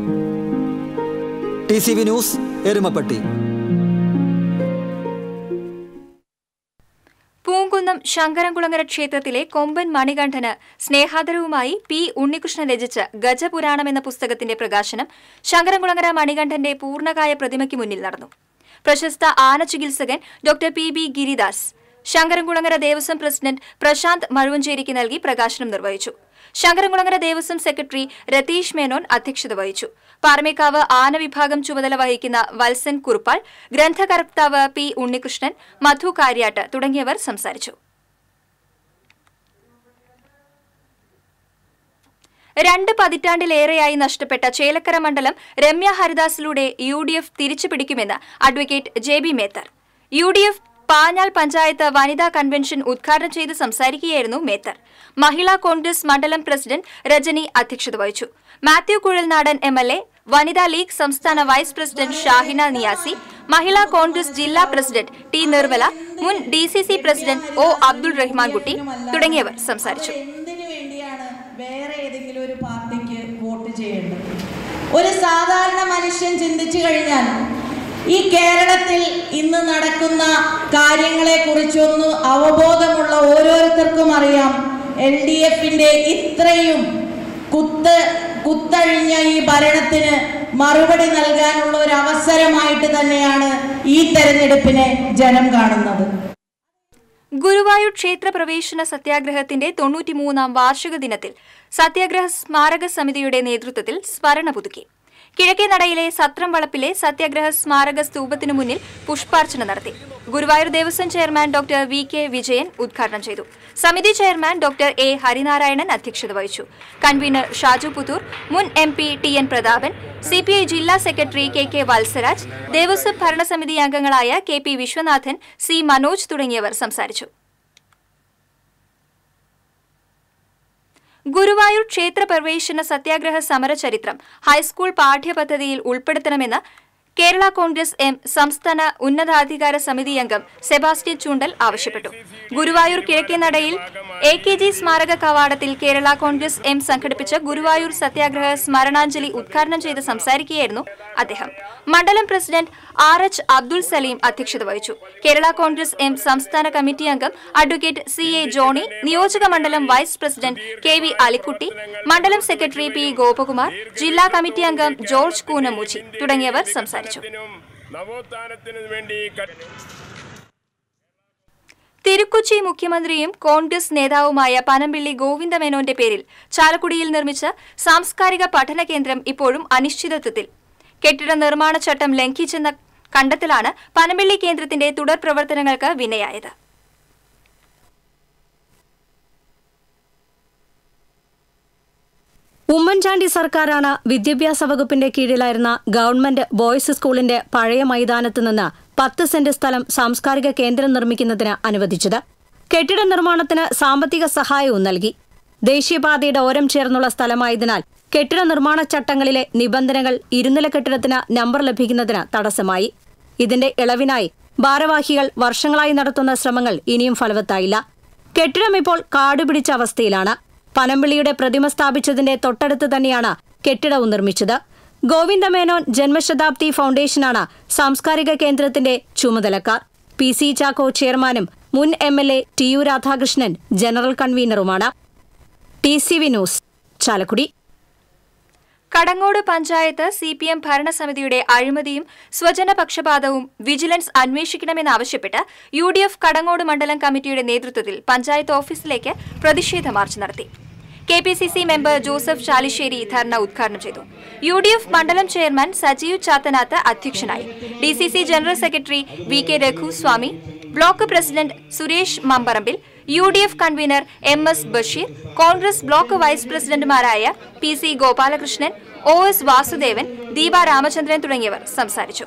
T C V news Erumapetty Poonkunnam Sankaramkulangara ക്ഷേത്രത്തിലെ കൊമ്പൻ മണികണ്ഠന് സ്നേഹാദരവുമായി പി ഉണ്ണികൃഷ്ണൻ രചിച്ച ഗജപുരാണം എന്ന പുസ്തകത്തിന്റെ പ്രകാശനം ശങ്കരംകുളങ്ങര മണികണ്ഠന്റെ പൂർണ്ണകായ പ്രതിമയ്ക്ക് മുന്നിൽ നടന്നു പ്രശസ്ത ആന ചികിത്സകൻ doctor P B Giridas Sankaramkulangara devaswom president Prashanth മഴുവഞ്ചേരിക്ക് നൽകി പ്രകാശനം നിർവഹിച്ചു ശങ്കരംകുളങ്ങര ദേവസ്വം സെക്രട്ടറി രതീഷ് മേനോൻ അധ്യക്ഷത വഹിച്ചു പാറമേക്കാവ് ആന വിഭാഗം ചുമതല വഹിക്കുന്ന വത്സൻ കുറുപ്പാൾ ഗ്രന്ഥകർത്താവ് പി ഉണ്ണികൃഷ്ണൻ മധു കാര്യാട്ട് തുടങ്ങിയവർ സംസാരിച്ചു രണ്ട് പതിറ്റാണ്ടിലേറെയായി നഷ്ടപ്പെട്ട ചേലക്കര മണ്ഡലം രമ്യ ഹരിദാസിലൂടെ യു ഡി എഫ് തിരിച്ചുപിടിക്കുമെന്ന് advocate J B Methar U D F Panjal panchayat വനിതാ കൺവെൻഷൻ ഉദ്ഘാടനം ചെയ്ത് സംസാരിക്കുകയായിരുന്നു മേത്തർ മഹിളാ കോൺഗ്രസ് മണ്ഡലം പ്രസിഡന്റ് രജനി അധ്യക്ഷത വഹിച്ചു Mathew Kuzhalnadan M L A Vanitha league സംസ്ഥാന vice president Shahina Niyasi Mahila Congress ജില്ലാ പ്രസിഡന്റ് ടി നിർമ്മല മുൻ D C C president O Abdul Rahman Kutty തുടങ്ങിയവർ സംസാരിച്ചു വേറെ ഏതെങ്കിലും ഒരു പാർട്ടിക്ക് വോട്ട് ചെയ്യേണ്ടത് ഒരു സാധാരണ മനുഷ്യൻ ചിന്തിച്ചു കഴിഞ്ഞാൽ ഈ കേരളത്തിൽ ഇന്ന് നടക്കുന്ന കാര്യങ്ങളെ കുറിച്ചൊന്ന് അവബോധമുള്ള ഓരോരുത്തർക്കും അറിയാം എൽ ഡി എഫിന്റെ ഇത്രയും കുത്ത് കുത്തഴിഞ്ഞ ഈ ഭരണത്തിന് മറുപടി നൽകാനുള്ള ഒരു അവസരമായിട്ട് തന്നെയാണ് ഈ തെരഞ്ഞെടുപ്പിനെ ജനം കാണുന്നത് ഗുരുവായൂർ ക്ഷേത്ര പ്രവേശന സത്യാഗ്രഹത്തിന്റെ തൊണ്ണൂറ്റിമൂന്നാം വാർഷിക ദിനത്തിൽ സത്യാഗ്രഹ സ്മാരക സമിതിയുടെ നേതൃത്വത്തിൽ സ്മരണ പുതുക്കി കിഴക്കേ നടയിലെ സത്രം വളപ്പിലെ സത്യാഗ്രഹ സ്മാരക സ്തൂപത്തിനു മുന്നിൽ പുഷ്പാർച്ചന നടത്തി Guruvayur Devaswom chairman doctor V K Vijayan ഉദ്ഘാടനം ചെയ്തു സമിതി ചെയർമാൻ ഡോക്ടർ എ ഹരിനാരായണൻ അധ്യക്ഷത വഹിച്ചു കൺവീനർ ഷാജു പുത്തൂർ മുൻ M P T N Prathapan C P I ജില്ലാ secretary K K Valsaraj Devaswom ഭരണസമിതി അംഗങ്ങളായ K P Viswanathan C Manoj തുടങ്ങിയവർ സംസാരിച്ചു ഗുരുവായൂർ ക്ഷേത്ര പ്രവേശന സത്യാഗ്രഹ സമര ചരിത്രം ഹൈസ്കൂൾ പാഠ്യപദ്ധതിയിൽ ഉൾപ്പെടുത്തണമെന്ന് കേരള കോൺഗ്രസ് എം സംസ്ഥാന ഉന്നതാധികാര സമിതി അംഗം സെബാസ്റ്റ്യൻ ചൂണ്ടൽ ആവശ്യപ്പെട്ടു ഗുരുവായൂർ കിഴക്കേനടയിൽ എ കെ ജി സ്മാരക കവാടത്തിൽ കേരള കോൺഗ്രസ് എം സംഘടിപ്പിച്ച ഗുരുവായൂർ സത്യാഗ്രഹ സ്മരണാഞ്ജലി ഉദ്ഘാടനം ചെയ്ത് സംസാരിക്കുകയായിരുന്നു അദ്ദേഹം മണ്ഡലം president R H Abdul Salim അധ്യക്ഷത വഹിച്ചു കേരള കോൺഗ്രസ് എം സംസ്ഥാന കമ്മിറ്റി അംഗം അഡ്വക്കേറ്റ് സി എ ജോണി നിയോജക മണ്ഡലം vice president K V Alikutty മണ്ഡലം സെക്രട്ടറി പി ഗോപകുമാർ ജില്ലാ കമ്മിറ്റി അംഗം ജോർജ് കൂനമൂച്ചി തുടങ്ങിയവർ സംസാരിച്ചു നവോത്ഥാനത്തിനു വേണ്ടി തിരുക്കൊച്ചി മുഖ്യമന്ത്രിയും കോൺഗ്രസ് നേതാവുമായ പനമ്പിള്ളി ഗോവിന്ദമേനോന്റെ പേരിൽ ചാലക്കുടിയിൽ നിർമ്മിച്ച സാംസ്കാരിക പഠന കേന്ദ്രം ഇപ്പോഴും അനിശ്ചിതത്വത്തിൽ കെട്ടിട നിർമ്മാണ ചട്ടം ലംഘിച്ചെന്ന കണ്ടെത്തലാണ് പനമ്പള്ളി കേന്ദ്രത്തിന്റെ തുടർ പ്രവർത്തനങ്ങൾക്ക് വിനയായത് ഉമ്മൻചാണ്ടി സർക്കാരാണ് വിദ്യാഭ്യാസ വകുപ്പിന്റെ കീഴിലായിരുന്ന ഗവൺമെന്റ് ബോയ്സ് സ്കൂളിന്റെ പഴയ മൈതാനത്ത് നിന്ന് പത്ത് സെന്റ് സ്ഥലം സാംസ്കാരിക കേന്ദ്രം നിർമ്മിക്കുന്നതിന് അനുവദിച്ചത് കെട്ടിട നിർമ്മാണത്തിന് സാമ്പത്തിക സഹായവും നൽകി ദേശീയപാതയുടെ ഓരം ചേർന്നുള്ള സ്ഥലമായതിനാൽ കെട്ടിട നിർമ്മാണ ചട്ടങ്ങളിലെ നിബന്ധനകൾ ഇരുനില കെട്ടിടത്തിന് നമ്പർ ലഭിക്കുന്നതിന് തടസ്സമായി ഇതിന്റെ ഇളവിനായി ഭാരവാഹികൾ വർഷങ്ങളായി നടത്തുന്ന ശ്രമങ്ങൾ ഇനിയും ഫലവത്തായില്ല കെട്ടിടം ഇപ്പോൾ കാടുപിടിച്ച അവസ്ഥയിലാണ് പനമ്പിള്ളിയുടെ പ്രതിമ സ്ഥാപിച്ചതിന്റെ തൊട്ടടുത്ത് തന്നെയാണ് കെട്ടിടവും നിർമ്മിച്ചത് ഗോവിന്ദമേനോൻ ജന്മശതാബ്ദി ഫൗണ്ടേഷനാണ് സാംസ്കാരിക കേന്ദ്രത്തിന്റെ ചുമതലക്കാർ പി സി ചാക്കോ ചെയർമാനും മുൻ M L A T U Radhakrishnan general കൺവീനറുമാണ് T C V news Chalakudy Kadangode panchayat C P M ഭരണസമിതിയുടെ അഴിമതിയും സ്വജനപക്ഷപാതവും വിജിലൻസ് അന്വേഷിക്കണമെന്നാവശ്യപ്പെട്ട് യു ഡി എഫ് കടങ്ങോട് മണ്ഡലം കമ്മിറ്റിയുടെ നേതൃത്വത്തിൽ പഞ്ചായത്ത് ഓഫീസിലേക്ക് പ്രതിഷേധ മാർച്ച് നടത്തി K P C C member Joseph Chalissery dharna ഉദ്ഘാടനം ചെയ്തു യു ഡി എഫ് മണ്ഡലം ചെയർമാൻ സജീവ് ചാത്തനാത്ത് അധ്യക്ഷനായി D C C general secretary V K Raghuswamy block president Suresh Mamparambil U D F convener M S Basheer Congress block vice പ്രസിഡന്റുമാരായ P C Gopalakrishnan O S Vasudevan Deepa Ramachandran തുടങ്ങിയവർ സംസാരിച്ചു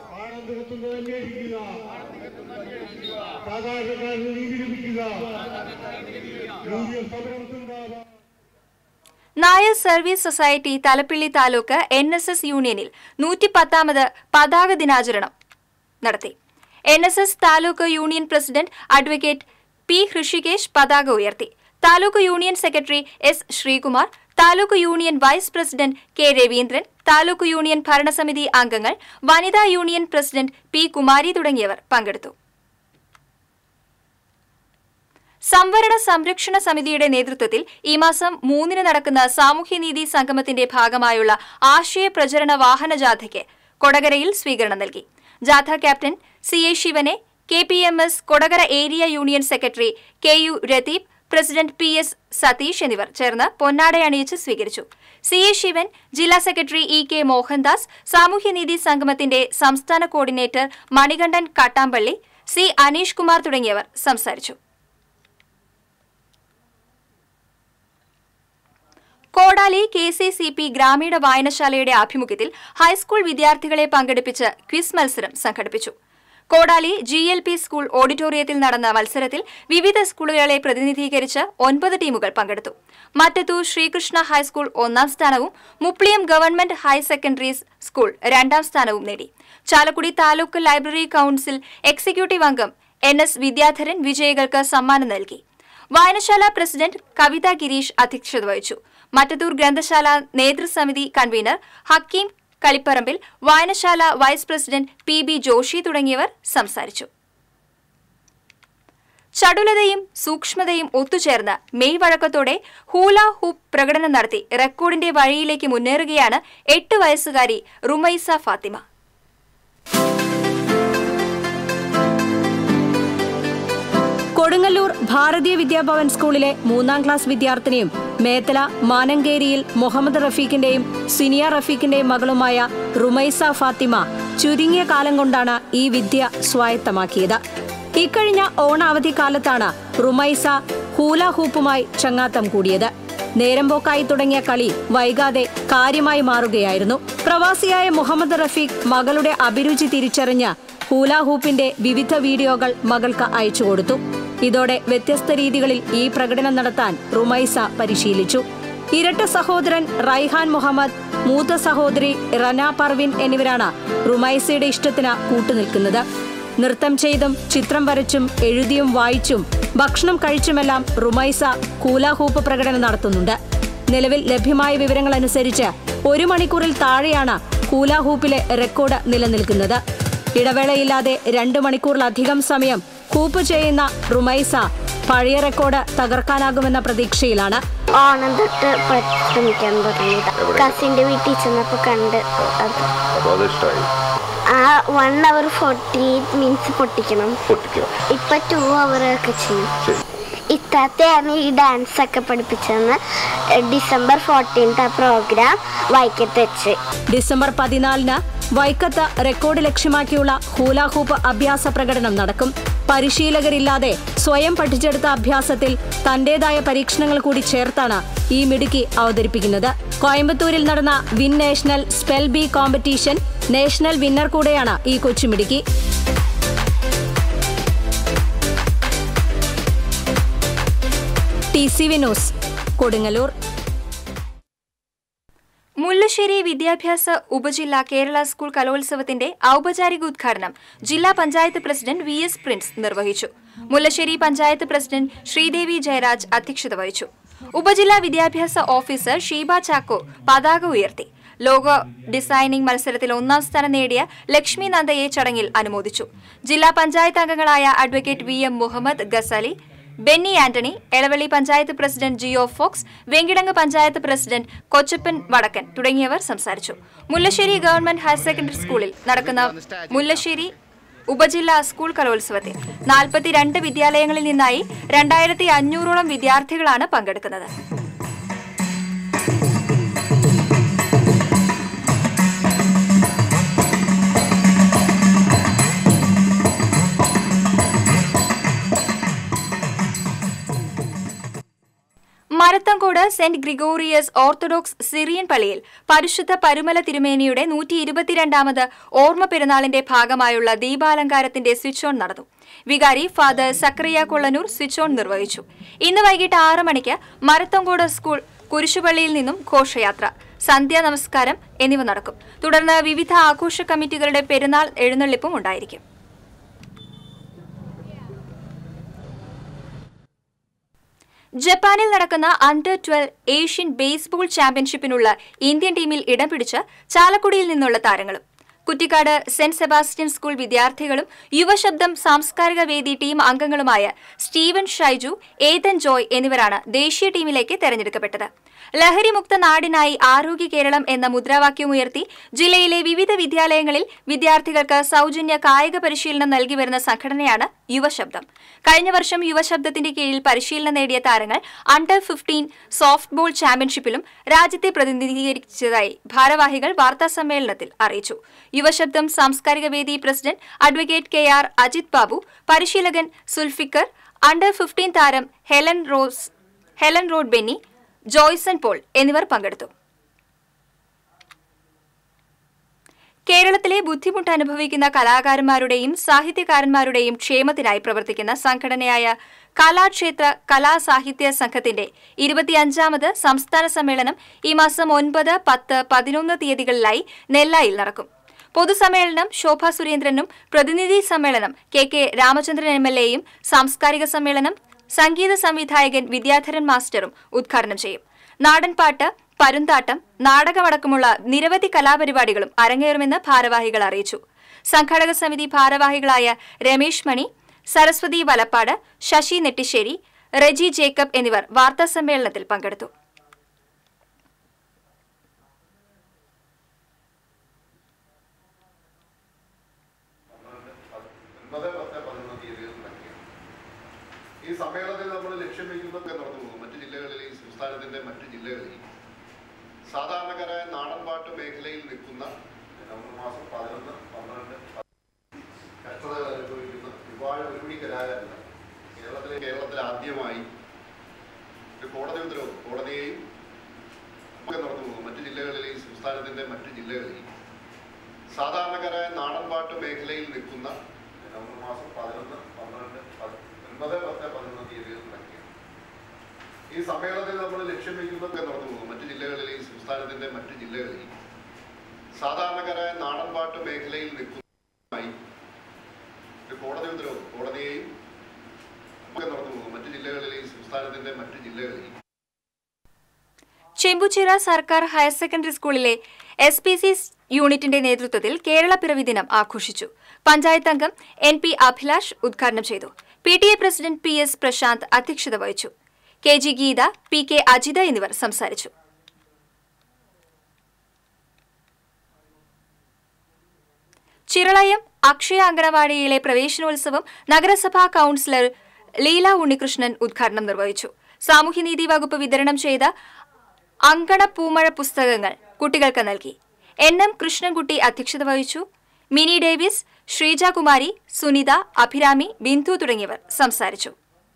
Nair service society Thalappilly taluk N S S യൂണിയനിൽ നൂറ്റിപ്പത്താമത് പതാക ദിനാചരണം നടത്തി N S S taluk union president advocate P Hrishikesh പതാക ഉയർത്തി taluk union secretary S Sreekumar taluk union vice president K Raveendran taluk union ഭരണസമിതി അംഗങ്ങൾ വനിതാ യൂണിയൻ പ്രസിഡന്റ് പി കുമാരി തുടങ്ങിയവർ പങ്കെടുത്തു സംവരണ സംരക്ഷണ സമിതിയുടെ നേതൃത്വത്തിൽ ഈ മാസം മൂന്നിന് നടക്കുന്ന സാമൂഹ്യനീതി സംഗമത്തിന്റെ ഭാഗമായുള്ള ആശയ പ്രചരണ വാഹന ജാഥയ്ക്ക് കൊടകരയിൽ സ്വീകരണം നൽകി ജാഥ ക്യാപ്റ്റൻ സി എ ശിവനെ K P M S Kodakara area union secretary K U Ratheep president P S Satheesh എന്നിവർ ചേർന്ന് പൊന്നാടയണിയിച്ച് സ്വീകരിച്ചു സി എ ശിവൻ ജില്ലാ സെക്രട്ടറി ഇ കെ മോഹൻദാസ് സാമൂഹ്യനീതി സംഗമത്തിന്റെ സംസ്ഥാന കോർഡിനേറ്റർ മണികണ്ഠൻ കാട്ടാമ്പള്ളി സി അനീഷ് കുമാർ തുടങ്ങിയവർ സംസാരിച്ചു കോടാലി കെ സി സി പി ഗ്രാമീണ വായനശാലയുടെ ആഭിമുഖ്യത്തിൽ ഹൈസ്കൂൾ വിദ്യാർത്ഥികളെ പങ്കെടുപ്പിച്ച് ക്വിസ് മത്സരം സംഘടിപ്പിച്ചു കോടാലി ജി എൽ പി സ്കൂൾ ഓഡിറ്റോറിയത്തിൽ നടന്ന മത്സരത്തിൽ വിവിധ സ്കൂളുകളെ പ്രതിനിധീകരിച്ച് ഒൻപത് ടീമുകൾ പങ്കെടുത്തു മറ്റത്തൂർ ശ്രീകൃഷ്ണ ഹൈസ്കൂൾ ഒന്നാം സ്ഥാനവും Mupliyam government higher secondary school രണ്ടാം സ്ഥാനവും നേടി Chalakudy taluk library council executive അംഗം എൻ എസ് വിദ്യാധരൻ വിജയികൾക്ക് സമ്മാനം നൽകി വായനശാല പ്രസിഡന്റ് കവിത ഗിരീഷ് അധ്യക്ഷത വഹിച്ചു മറ്റത്തൂർ ഗ്രന്ഥശാല നേതൃസമിതി കൺവീനർ ഹക്കീം കളിപ്പറമ്പിൽ വായനശാല vice president P B Joshi തുടങ്ങിയവർ സംസാരിച്ചു ചടുലതയും സൂക്ഷ്മതയും ഒത്തുചേർന്ന് മെയ് വഴക്കത്തോടെ ഹൂല ഹൂപ്പ് പ്രകടനം നടത്തി റെക്കോർഡിന്റെ വഴിയിലേക്ക് മുന്നേറുകയാണ് എട്ട് വയസ്സുകാരി റുമൈസ ഫാത്തിമ കൊടുങ്ങല്ലൂർ ഭാരതീയ വിദ്യാഭവൻ സ്കൂളിലെ മൂന്നാം ക്ലാസ് വിദ്യാർത്ഥിനിയും മേത്തല മാനങ്കേരിയിൽ മുഹമ്മദ് റഫീഖിന്റെയും സിനിയ റഫീഖിന്റെയും മകളുമായ റുമൈസ ഫാത്തിമ ചുരുങ്ങിയ കാലം കൊണ്ടാണ് ഈ വിദ്യ സ്വായത്തമാക്കിയത് ഇക്കഴിഞ്ഞ ഓണാവധിക്കാലത്താണ് റുമൈസ ഹൂല ഹൂപ്പുമായി ചങ്ങാത്തം കൂടിയത് നേരം പോക്കായി തുടങ്ങിയ കളി വൈകാതെ കാര്യമായി മാറുകയായിരുന്നു പ്രവാസിയായ മുഹമ്മദ് റഫീഖ് മകളുടെ അഭിരുചി തിരിച്ചറിഞ്ഞ് ഹൂല ഹൂപ്പിന്റെ വിവിധ വീഡിയോകൾ മകൾക്ക് അയച്ചു കൊടുത്തു ഇതോടെ വ്യത്യസ്ത രീതികളിൽ ഈ പ്രകടനം നടത്താൻ റുമൈസ പരിശീലിച്ചു ഇരട്ട സഹോദരൻ റൈഹാൻ മുഹമ്മദ് മൂത്ത സഹോദരി റന പർവിൻ എന്നിവരാണ് റുമൈസയുടെ ഇഷ്ടത്തിന് കൂട്ടുനിൽക്കുന്നത് നൃത്തം ചെയ്തും ചിത്രം വരച്ചും എഴുതിയും വായിച്ചും ഭക്ഷണം കഴിച്ചുമെല്ലാം റുമൈസ കൂലാഹൂപ്പ് പ്രകടനം നടത്തുന്നുണ്ട് നിലവിൽ ലഭ്യമായ വിവരങ്ങൾ അനുസരിച്ച് ഒരു മണിക്കൂറിൽ താഴെയാണ് കൂലാഹൂപ്പിലെ റെക്കോർഡ് നിലനിൽക്കുന്നത് ഇടവേളയില്ലാതെ രണ്ട് മണിക്കൂറിലധികം സമയം ഹൂപ്പ് ചെയ്യുന്ന റുമൈസ പഴയ റെക്കോർഡ് തകർക്കാനാകുമെന്ന പ്രതീക്ഷയിലാണ് ഓണം തൊട്ട് ശ്രമിക്കാൻ തുടങ്ങിയത് കസിന്റെ വീട്ടിൽ ചെന്നപ്പോ കണ്ട് അത് അപ്പോൾ അത് ഇഷ്ടമായി ആ one hour forty eight minutes പൊട്ടിക്കണം പൊട്ടിക്കുക ഇപ്പൊ ടു അവർ ഒക്കെ ചെയ്യും ശരി ഇത്താത്തയാണ് ഈ ഡാൻസ് ഒക്കെ പഠിപ്പിച്ചതെന്ന് ഡിസംബർ ഫോർട്ടീൻത്ത് ആ പ്രോഗ്രാം വൈക്കത്ത് വെച്ച് ഡിസംബർ പതിനാലിന് വൈക്കത്ത് റെക്കോർഡ് ലക്ഷ്യമാക്കിയുള്ള ഹൂലാഹൂപ്പ് അഭ്യാസ പ്രകടനം നടക്കും പരിശീലകരില്ലാതെ സ്വയം പഠിച്ചെടുത്ത അഭ്യാസത്തിൽ തന്റേതായ പരീക്ഷണങ്ങൾ കൂടി ചേർത്താണ് ഈ മിടുക്കി അവതരിപ്പിക്കുന്നത് കോയമ്പത്തൂരിൽ നടന്ന win national spell bee competition national winner കൂടെയാണ് ഈ കൊച്ചുമിടുക്കി T C V news Kodungallur Mullassery വിദ്യാഭ്യാസ ഉപജില്ല കേരള സ്കൂൾ കലോത്സവത്തിന്റെ ഔപചാരിക ഉദ്ഘാടനം ജില്ലാ panchayat president V S Prince നിർവഹിച്ചു മുല്ലശ്ശേരി പഞ്ചായത്ത് പ്രസിഡന്റ് ശ്രീദേവി ജയരാജ് അധ്യക്ഷത വഹിച്ചു ഉപജില്ലാ വിദ്യാഭ്യാസ ഓഫീസർ ഷീബ ചാക്കോ പതാക ഉയർത്തി ലോഗോ ഡിസൈനിംഗ് മത്സരത്തിൽ ഒന്നാം സ്ഥാനം നേടിയ ലക്ഷ്മി നന്ദയെ ചടങ്ങിൽ അനുമോദിച്ചു ജില്ലാ പഞ്ചായത്ത് അംഗങ്ങളായ advocate V M Muhammad Gazali Benny Antony Elavally panchayat president Jio Fox Venkitangu panchayat president Kochappan Vadakkan തുടങ്ങിയവർ സംസാരിച്ചു മുല്ലശ്ശേരി ഗവൺമെന്റ് ഹയർ സെക്കൻഡറി സ്കൂളിൽ നടക്കുന്ന മുല്ലശ്ശേരി ഉപജില്ലാ സ്കൂൾ കലോത്സവത്തിൽ നാൽപ്പത്തിരണ്ട് വിദ്യാലയങ്ങളിൽ നിന്നായി രണ്ടായിരത്തി അഞ്ഞൂറോളം വിദ്യാർത്ഥികളാണ് പങ്കെടുക്കുന്നത് Marathamcode Saint Gregorios Orthodox Syrian പള്ളിയിൽ പരിശുദ്ധ പരുമല തിരുമേനിയുടെ നൂറ്റി ഇരുപത്തിരണ്ടാമത് ഓർമ്മ പെരുന്നാളിന്റെ ഭാഗമായുള്ള ദീപാലങ്കാരത്തിന്റെ സ്വിച്ച് ഓൺ നടന്നു വികാരി father Sakariya Kollannur switch on നിർവഹിച്ചു ഇന്ന് വൈകിട്ട് ആറ് മണിക്ക് മരത്തങ്കോട് സ്കൂൾ കുരിശുപള്ളിയിൽ നിന്നും ഘോഷയാത്ര സന്ധ്യാ നമസ്കാരം എന്നിവ നടക്കും തുടർന്ന് വിവിധ ആഘോഷ കമ്മിറ്റികളുടെ പെരുന്നാൾ എഴുന്നള്ളിപ്പും ഉണ്ടായിരിക്കും ജപ്പാനിൽ നടക്കുന്ന അണ്ടർ ട്വൽവ് ഏഷ്യൻ ബേസ്ബോൾ ചാമ്പ്യൻഷിപ്പിനുള്ള ഇന്ത്യൻ ടീമിൽ ഇടം പിടിച്ച് ചാലക്കുടിയിൽ നിന്നുള്ള താരങ്ങളും കുറ്റിക്കാട് സെന്റ് സെബാസ്റ്റ്യൻ സ്കൂൾ വിദ്യാർത്ഥികളും യുവശബ്ദം സാംസ്കാരിക വേദി ടീം അംഗങ്ങളുമായ സ്റ്റീവൻ ഷൈജു ഏതൻ ജോയ് എന്നിവരാണ് ദേശീയ ടീമിലേക്ക് തെരഞ്ഞെടുക്കപ്പെട്ടത് ലഹരിമുക്ത നാടിനായി ആരോഗ്യ കേരളം എന്ന മുദ്രാവാക്യമുയർത്തി ജില്ലയിലെ വിവിധ വിദ്യാലയങ്ങളിൽ വിദ്യാർത്ഥികൾക്ക് സൗജന്യ കായിക പരിശീലനം നൽകി വരുന്ന സംഘടനയാണ് യുവശബ്ദം കഴിഞ്ഞ വർഷം യുവശബ്ദത്തിന്റെ കീഴിൽ പരിശീലനം നേടിയ താരങ്ങൾ അണ്ടർ ഫിഫ്റ്റീൻ സോഫ്റ്റ് ബോൾ ചാമ്പ്യൻഷിപ്പിലും രാജ്യത്തെ പ്രതിനിധീകരിച്ചതായി ഭാരവാഹികൾ വാർത്താസമ്മേളനത്തിൽ അറിയിച്ചു യുവശബ്ദം സാംസ്കാരിക വേദി president advocate K R Ajith Babu പരിശീലകൻ സുൽഫിക്കർ അണ്ടർ ഫിഫ്റ്റീൻ താരം ഹെലൻ റോസ് ഹെലൻ റോഡ് ബെന്നി ജോയ്സൺ പോൾ എന്നിവർ പങ്കെടുത്തു കേരളത്തിലെ ബുദ്ധിമുട്ട് അനുഭവിക്കുന്ന കലാകാരന്മാരുടെയും സാഹിത്യകാരന്മാരുടെയും ക്ഷേമത്തിനായി പ്രവർത്തിക്കുന്ന സംഘടനയായ കലാക്ഷേത്ര കലാസാഹിത്യ സംഘത്തിന്റെ ഇരുപത്തിയഞ്ചാമത് സംസ്ഥാന സമ്മേളനം ഈ മാസം ഒൻപത് പത്ത് പതിനൊന്ന് തീയതികളിലായി നെല്ലായിൽ നടക്കും പൊതുസമ്മേളനം ശോഭ സുരേന്ദ്രനും പ്രതിനിധി സമ്മേളനം K K Ramachandran M L എയും സാംസ്കാരിക സമ്മേളനം സംഗീത സംവിധായകൻ വിദ്യാധരൻ മാസ്റ്ററും ഉദ്ഘാടനം ചെയ്യും നാടൻപാട്ട് പരുന്താട്ടം നാടകമടക്കമുള്ള നിരവധി കലാപരിപാടികളും അരങ്ങേറുമെന്ന് ഭാരവാഹികൾ അറിയിച്ചു സംഘാടക സമിതി ഭാരവാഹികളായ രമേശ് മണി സരസ്വതി വലപ്പാട് ശശി നെട്ടിശ്ശേരി റെജി ജേക്കബ് എന്നിവർ വാർത്താസമ്മേളനത്തിൽ പങ്കെടുത്തു ഒൻപത് പത്ത് പതിനൊന്ന് തീയതികൾ നടക്കുകയാണ് ഈ സമ്മേളനത്തിൽ നമ്മൾ ലക്ഷ്യം വയ്ക്കുന്നതൊക്കെ നടന്നു പോകും മറ്റു ജില്ലകളിൽ ഈ സംസ്ഥാനത്തിന്റെ മറ്റു ജില്ലകളിൽ സാധാരണക്കാരായ നാടൻപാട്ട് മേഖലയിൽ നിൽക്കുന്ന നവംബർ മാസം പതിനൊന്ന് പന്ത്രണ്ട് കഷ്ടതകൾ അനുഭവിക്കുന്ന ഒരുപാട് ഒരുപിടി കലാകാരന്മാർ കേരളത്തിലെ കേരളത്തിൽ ആദ്യമായി ഒരു കോടതി ഉത്തരവ് കോടതിയെയും ഒക്കെ നടന്നു പോകും മറ്റു ജില്ലകളിൽ ഈ സംസ്ഥാനത്തിന്റെ മറ്റു ജില്ലകളിൽ സാധാരണക്കാരായ നാടൻപാട്ട് മേഖലയിൽ നിൽക്കുന്ന നവംബർ മാസം പതിനൊന്ന് പന്ത്രണ്ട് പതി- ഒൻപത് പത്ത് പതിനൊന്ന് തീയതികൾ നടക്കുകയാണ് ഈ സമ്മേളനത്തിൽ നമ്മൾ ലക്ഷ്യം വയ്ക്കുന്നതൊക്കെ നടന്നു പോകും മറ്റു ജില്ലകളിൽ ഈ സംസ്ഥാനത്തിന്റെ മറ്റു ജില്ലകളിൽ സാധാരണക്കാരായ നാടൻപാട്ട് മേഖലയിൽ നിൽക്കുന്നതായി ഒരു കോടതി ഉത്തരവ് കോടതിയെയും ഒക്കെ നടന്നു പോകും മറ്റു ജില്ലകളിൽ ഈ സംസ്ഥാനത്തിന്റെ മറ്റു ജില്ലകളിൽ ചെമ്പുച്ചിറ സർക്കാർ ഹയർ സെക്കൻഡറി സ്കൂളിലെ എസ് പി സി യൂണിറ്റിന്റെ നേതൃത്വത്തിൽ കേരള പിറവി ദിനം ആഘോഷിച്ചു പഞ്ചായത്ത് അംഗം എൻ പി അഭിലാഷ് ഉദ്ഘാടനം ചെയ്തു P T A president P S Prasanth അധ്യക്ഷത വഹിച്ചു K G Geetha P K Ajitha എന്നിവർ സംസാരിച്ചു ചിറളയം അക്ഷയ അങ്കണവാടിയിലെ പ്രവേശനോത്സവം നഗരസഭാ കൌൺസിലർ ലീല ഉണ്ണികൃഷ്ണൻ ഉദ്ഘാടനം നിർവഹിച്ചു സാമൂഹ്യനീതി വകുപ്പ് വിതരണം ചെയ്ത അങ്കണ പൂമഴ പുസ്തകങ്ങൾ കുട്ടികൾക്ക് നൽകി എൻ എം കൃഷ്ണൻകുട്ടി അധ്യക്ഷത വഹിച്ചു മിനി ഡേവിസ് ശ്രീജകുമാരി സുനിത അഭിരാമി ബിന്ദു തുടങ്ങിയവർ സംസാരിച്ചു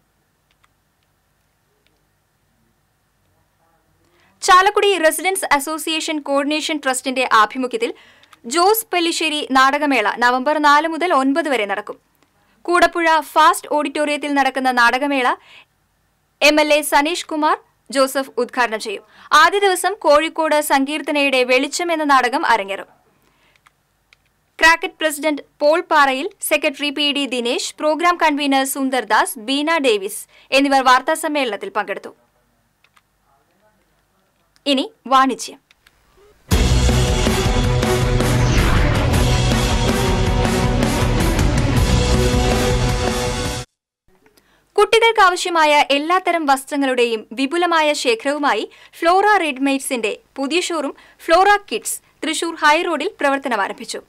ചാലക്കുടി റെസിഡൻസ് അസോസിയേഷൻ കോർഡിനേഷൻ ട്രസ്റ്റിന്റെ ആഭിമുഖ്യത്തിൽ ജോസ് പെല്ലിശ്ശേരി നാടകമേള നവംബർ നാല് മുതൽ ഒൻപത് വരെ നടക്കും കൂടപ്പുഴ ഫാസ്റ്റ് ഓഡിറ്റോറിയത്തിൽ നടക്കുന്ന നാടകമേള M L A Saneesh Kumar Joseph ഉദ്ഘാടനം ചെയ്യും ആദ്യ ദിവസം കോഴിക്കോട് സങ്കീർത്തനയുടെ വെളിച്ചം എന്ന നാടകം അരങ്ങേറും ക്രാക്കറ്റ് president Paul Parayil secretary P D Dinesh programme convener Sundardas Beena Davis എന്നിവർ വാർത്താസമ്മേളനത്തിൽ പങ്കെടുത്തു ഇനി വാണിജ്യം കുട്ടികൾക്ക് ആവശ്യമായ എല്ലാത്തരം വസ്ത്രങ്ങളുടെയും വിപുലമായ ശേഖരവുമായി ഫ്ലോറ റെഡ്മെയ്ഡ്സിന്റെ പുതിയ ഷോറൂം ഫ്ലോറ കിഡ്സ് തൃശൂർ ഹൈറോഡിൽ പ്രവർത്തനം ആരംഭിച്ചു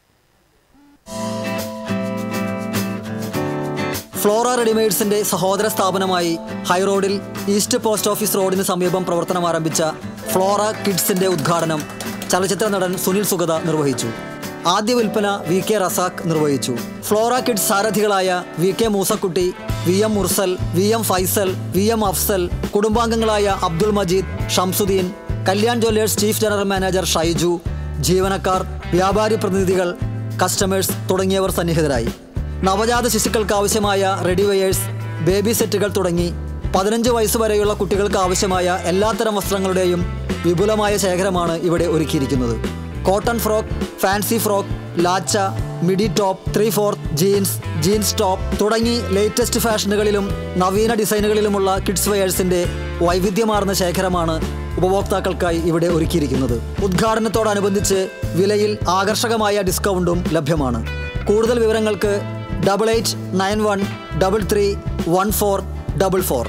ഫ്ലോറ റെഡിമെയ്ഡ്സിന്റെ സഹോദര സ്ഥാപനമായി ഹൈറോഡിൽ ഈസ്റ്റ് പോസ്റ്റ് ഓഫീസ് റോഡിന് സമീപം പ്രവർത്തനം ആരംഭിച്ച ഫ്ലോറ കിഡ്സിന്റെ ഉദ്ഘാടനം ചലച്ചിത്ര നടൻ സുനിൽ സുഗത നിർവഹിച്ചു ആദ്യ വിൽപ്പന വി കെ റസാഖ് നിർവഹിച്ചു ഫ്ലോറ കിഡ്സ് സാരഥികളായ V K Moosakutty V M Mursal V M Faisal V M Afsal കുടുംബാംഗങ്ങളായ Abdul Majeed Shamsuddin Kalyan jewellers chief general manager Shaiju ജീവനക്കാർ വ്യാപാരി പ്രതിനിധികൾ കസ്റ്റമേഴ്സ് തുടങ്ങിയവർ സന്നിഹിതരായി നവജാത ശിശുക്കൾക്ക് ആവശ്യമായ റെഡിവെയേഴ്സ് ബേബി സെറ്റുകൾ തുടങ്ങി പതിനഞ്ച് വയസ്സ് വരെയുള്ള കുട്ടികൾക്ക് ആവശ്യമായ എല്ലാത്തരം വസ്ത്രങ്ങളുടെയും വിപുലമായ ശേഖരമാണ് ഇവിടെ ഒരുക്കിയിരിക്കുന്നത് cotton frock fancy frock lacha midi top three fourth jeans jeans top തുടങ്ങി ലേറ്റസ്റ്റ് ഫാഷനുകളിലും നവീന ഡിസൈനുകളിലുമുള്ള കിഡ്സ് വെയേഴ്സിന്റെ വൈവിധ്യമാർന്ന ശേഖരമാണ് ഉപഭോക്താക്കൾക്കായി ഇവിടെ ഒരുക്കിയിരിക്കുന്നത് ഉദ്ഘാടനത്തോടനുബന്ധിച്ച് വിലയിൽ ആകർഷകമായ ഡിസ്കൗണ്ടും ലഭ്യമാണ് കൂടുതൽ വിവരങ്ങൾക്ക് double eight nine one double three one four double four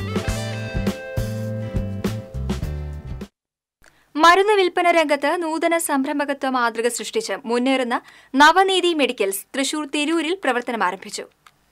മരുന്ന് വിൽപ്പന രംഗത്ത് നൂതന സംരംഭകത്വ മാതൃക സൃഷ്ടിച്ച് മുന്നേറുന്ന നവനീതി മെഡിക്കൽസ് തൃശൂർ തിരൂരിൽ പ്രവർത്തനം ആരംഭിച്ചു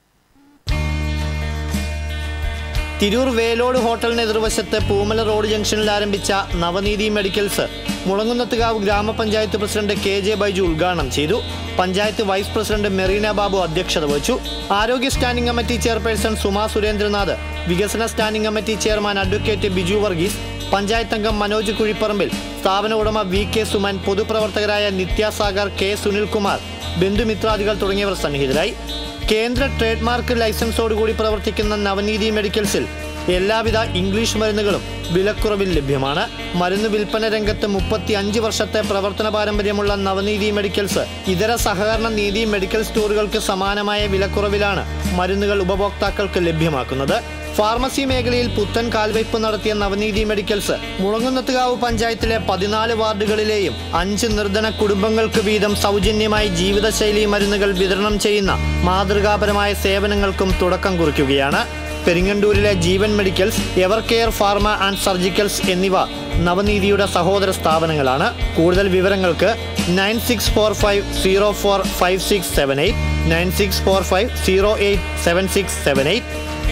തിരൂർ വേലോട് ഹോട്ടലിന് എതിർവശത്ത് പൂമല റോഡ് ജംഗ്ഷനിൽ ആരംഭിച്ച നവനീതി മെഡിക്കൽസ് മുളങ്ങുന്നത്തുകാവ് ഗ്രാമപഞ്ചായത്ത് പ്രസിഡന്റ് കെ ജെ ബൈജു ഉദ്ഘാടനം ചെയ്തു panchayat vice president Merina Babu അധ്യക്ഷത വഹിച്ചു ആരോഗ്യ standing committee chairperson Suma Surendranath വികസന standing committee chairman advocate Biju Varghese panchayat അംഗം മനോജ് കുഴിപ്പറമ്പിൽ സ്ഥാപന ഉടമ വി കെ സുമൻ പൊതുപ്രവർത്തകരായ നിത്യാസാഗർ കെ സുനിൽകുമാർ ബന്ധുമിത്രാദികൾ തുടങ്ങിയവർ സന്നിഹിതരായി കേന്ദ്ര ട്രേഡ് മാർക്ക് ലൈസൻസോടുകൂടി പ്രവർത്തിക്കുന്ന നവനീതി മെഡിക്കൽസിൽ എല്ലാവിധ ഇംഗ്ലീഷ് മരുന്നുകളും വിലക്കുറവിൽ ലഭ്യമാണ് മരുന്ന് വിൽപ്പന രംഗത്ത് മുപ്പത്തി അഞ്ച് വർഷത്തെ പ്രവർത്തന പാരമ്പര്യമുള്ള നവനീതി മെഡിക്കൽസ് ഇതര സഹകരണ നീതി മെഡിക്കൽ സ്റ്റോറുകൾക്ക് സമാനമായ വിലക്കുറവിലാണ് മരുന്നുകൾ ഉപഭോക്താക്കൾക്ക് ലഭ്യമാക്കുന്നത് ഫാർമസി മേഖലയിൽ പുത്തൻ കാൽവയ്പ് നടത്തിയ നവനീതി മെഡിക്കൽസ് മുളങ്ങുന്നത്തുകാവ് പഞ്ചായത്തിലെ പതിനാല് വാർഡുകളിലെയും അഞ്ച് നിർധന കുടുംബങ്ങൾക്ക് വീതം സൗജന്യമായി ജീവിതശൈലി മരുന്നുകൾ വിതരണം ചെയ്യുന്ന മാതൃകാപരമായ സേവനങ്ങൾക്കും തുടക്കം കുറിക്കുകയാണ് പെരിങ്ങണ്ടൂരിലെ Jeevan medicals ever care pharma and surgicals എന്നിവ നവനീതിയുടെ സഹോദര സ്ഥാപനങ്ങളാണ് കൂടുതൽ വിവരങ്ങൾക്ക് nine six four five zero four five six seven eight nine six four five zero eight seven six seven eight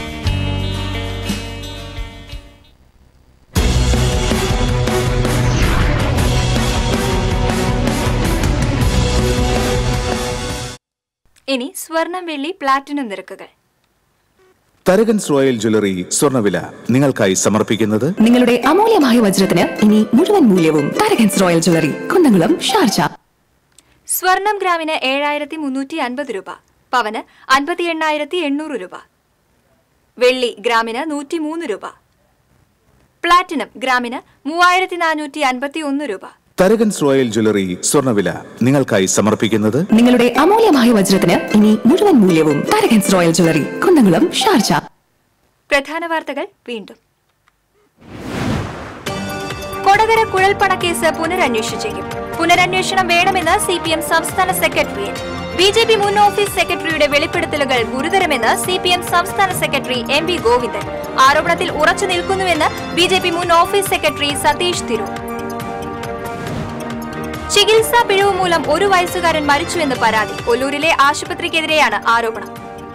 ഇനി സ്വർണം വെള്ളി പ്ലാറ്റിനം നിരക്കുകൾ തരകൻസ് റോയൽ ജ്വല്ലറി സ്വർണ്ണവില നിങ്ങൾക്കായി സമർപ്പിക്കുന്നത് നിങ്ങളുടെ അമൂല്യമായ വജ്രത്തിന് ഇനി മുഴുവൻ മൂല്യവും തരകൻസ് റോയൽ ജ്വല്ലറി കുന്നംകുളം ഷാർജ സ്വർണം ഗ്രാമിന് ഏഴായിരത്തി മുന്നൂറ്റി അൻപത് രൂപ പവന് അൻപത്തി എണ്ണായിരത്തി എണ്ണൂറ് രൂപ വെള്ളി ഗ്രാമിന് നൂറ്റി മൂന്ന് രൂപ പ്ലാറ്റിനം ഗ്രാമിന് മൂവായിരത്തി നാനൂറ്റി അൻപത്തി ഒന്ന് രൂപ തരകൻസ് റോയൽ ജ്വല്ലറി സ്വർണ്ണവില നിങ്ങൾക്കായി സമർപ്പിക്കുന്നത് നിങ്ങളുടെ അമൂല്യമായ വജ്രത്തിന് ഇനി മുഴുവൻ മൂല്യവും തരകൻസ് റോയൽ ജ്വല്ലറി കുന്നംകുളം ഷാർജ പ്രധാന വാർത്തകൾ വീണ്ടും കൊടകര കുഴൽപ്പണ കേസ് പുനരന്വേഷിച്ചേക്കും പുനരന്വേഷണം വേണമെന്ന് സി പി എം സംസ്ഥാന സെക്രട്ടറിയേറ്റ് ബി ജെ പി മുൻ ഓഫീസ് സെക്രട്ടറിയുടെ വെളിപ്പെടുത്തലുകൾ ഗുരുതരമെന്ന് സി പി എം സംസ്ഥാന സെക്രട്ടറി എം വി ഗോവിന്ദൻ ആരോപണത്തിൽ ഉറച്ചു നിൽക്കുന്നുവെന്ന് ബി ജെ പി മുൻ ഓഫീസ് സെക്രട്ടറി സതീഷ് തിരൂർ ചികിത്സാ പിഴവ് മൂലം ഒരു വയസ്സുകാരൻ മരിച്ചുവെന്ന് പരാതി ഒല്ലൂരിലെ ആശുപത്രിക്കെതിരെയാണ് ആരോപണം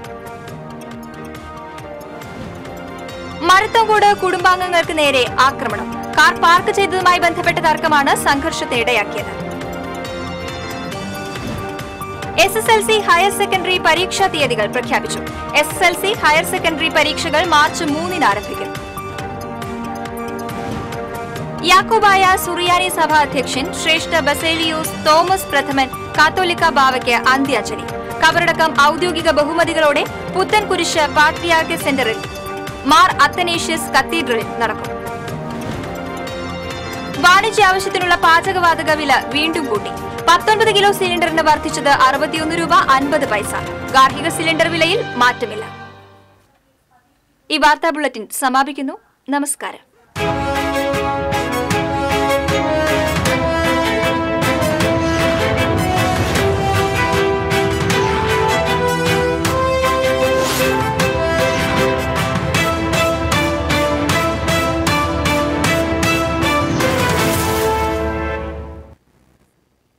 മരത്തങ്കോട് കുടുംബാംഗങ്ങൾക്ക് നേരെ ആക്രമണം കാർ പാർക്ക് ചെയ്തതുമായി ബന്ധപ്പെട്ട തർക്കമാണ് സംഘർഷത്തിന് ഇടയാക്കിയത് S S L C higher secondary പരീക്ഷാ തീയതികൾ പ്രഖ്യാപിച്ചു S S L C higher secondary പരീക്ഷകൾ മാർച്ച് മൂന്നിന് ആരംഭിക്കും യാക്കോബായ സുറിയാനി സഭ അധ്യക്ഷൻ ശ്രേഷ്ഠ ബസേലിയൂസ് തോമസ് പ്രഥമൻ കാത്തോലിക്ക ബാവയ്ക്ക് അന്ത്യാഞ്ജലി കബറടക്കം ഔദ്യോഗിക ബഹുമതികളോടെ പുത്തൻകുരിശ് പാട്രിയാർക്ക സെന്ററിൽ മാർ അത്തനേഷ്യസ് കത്തീഡ്രലിൽ നടക്കും വാണിജ്യ ആവശ്യത്തിനുള്ള പാചകവാതക വില വീണ്ടും കൂട്ടി പത്തൊൻപത് കിലോ സിലിണ്ടറിന് വർദ്ധിച്ചത് അറുപത്തിയൊന്ന് രൂപ അൻപത് പൈസ ഗാർഹിക സിലിണ്ടർ വിലയിൽ മാറ്റമില്ല ഈ വാർത്താ ബുള്ളറ്റിൻ സമാപിക്കുന്നു നമസ്കാരം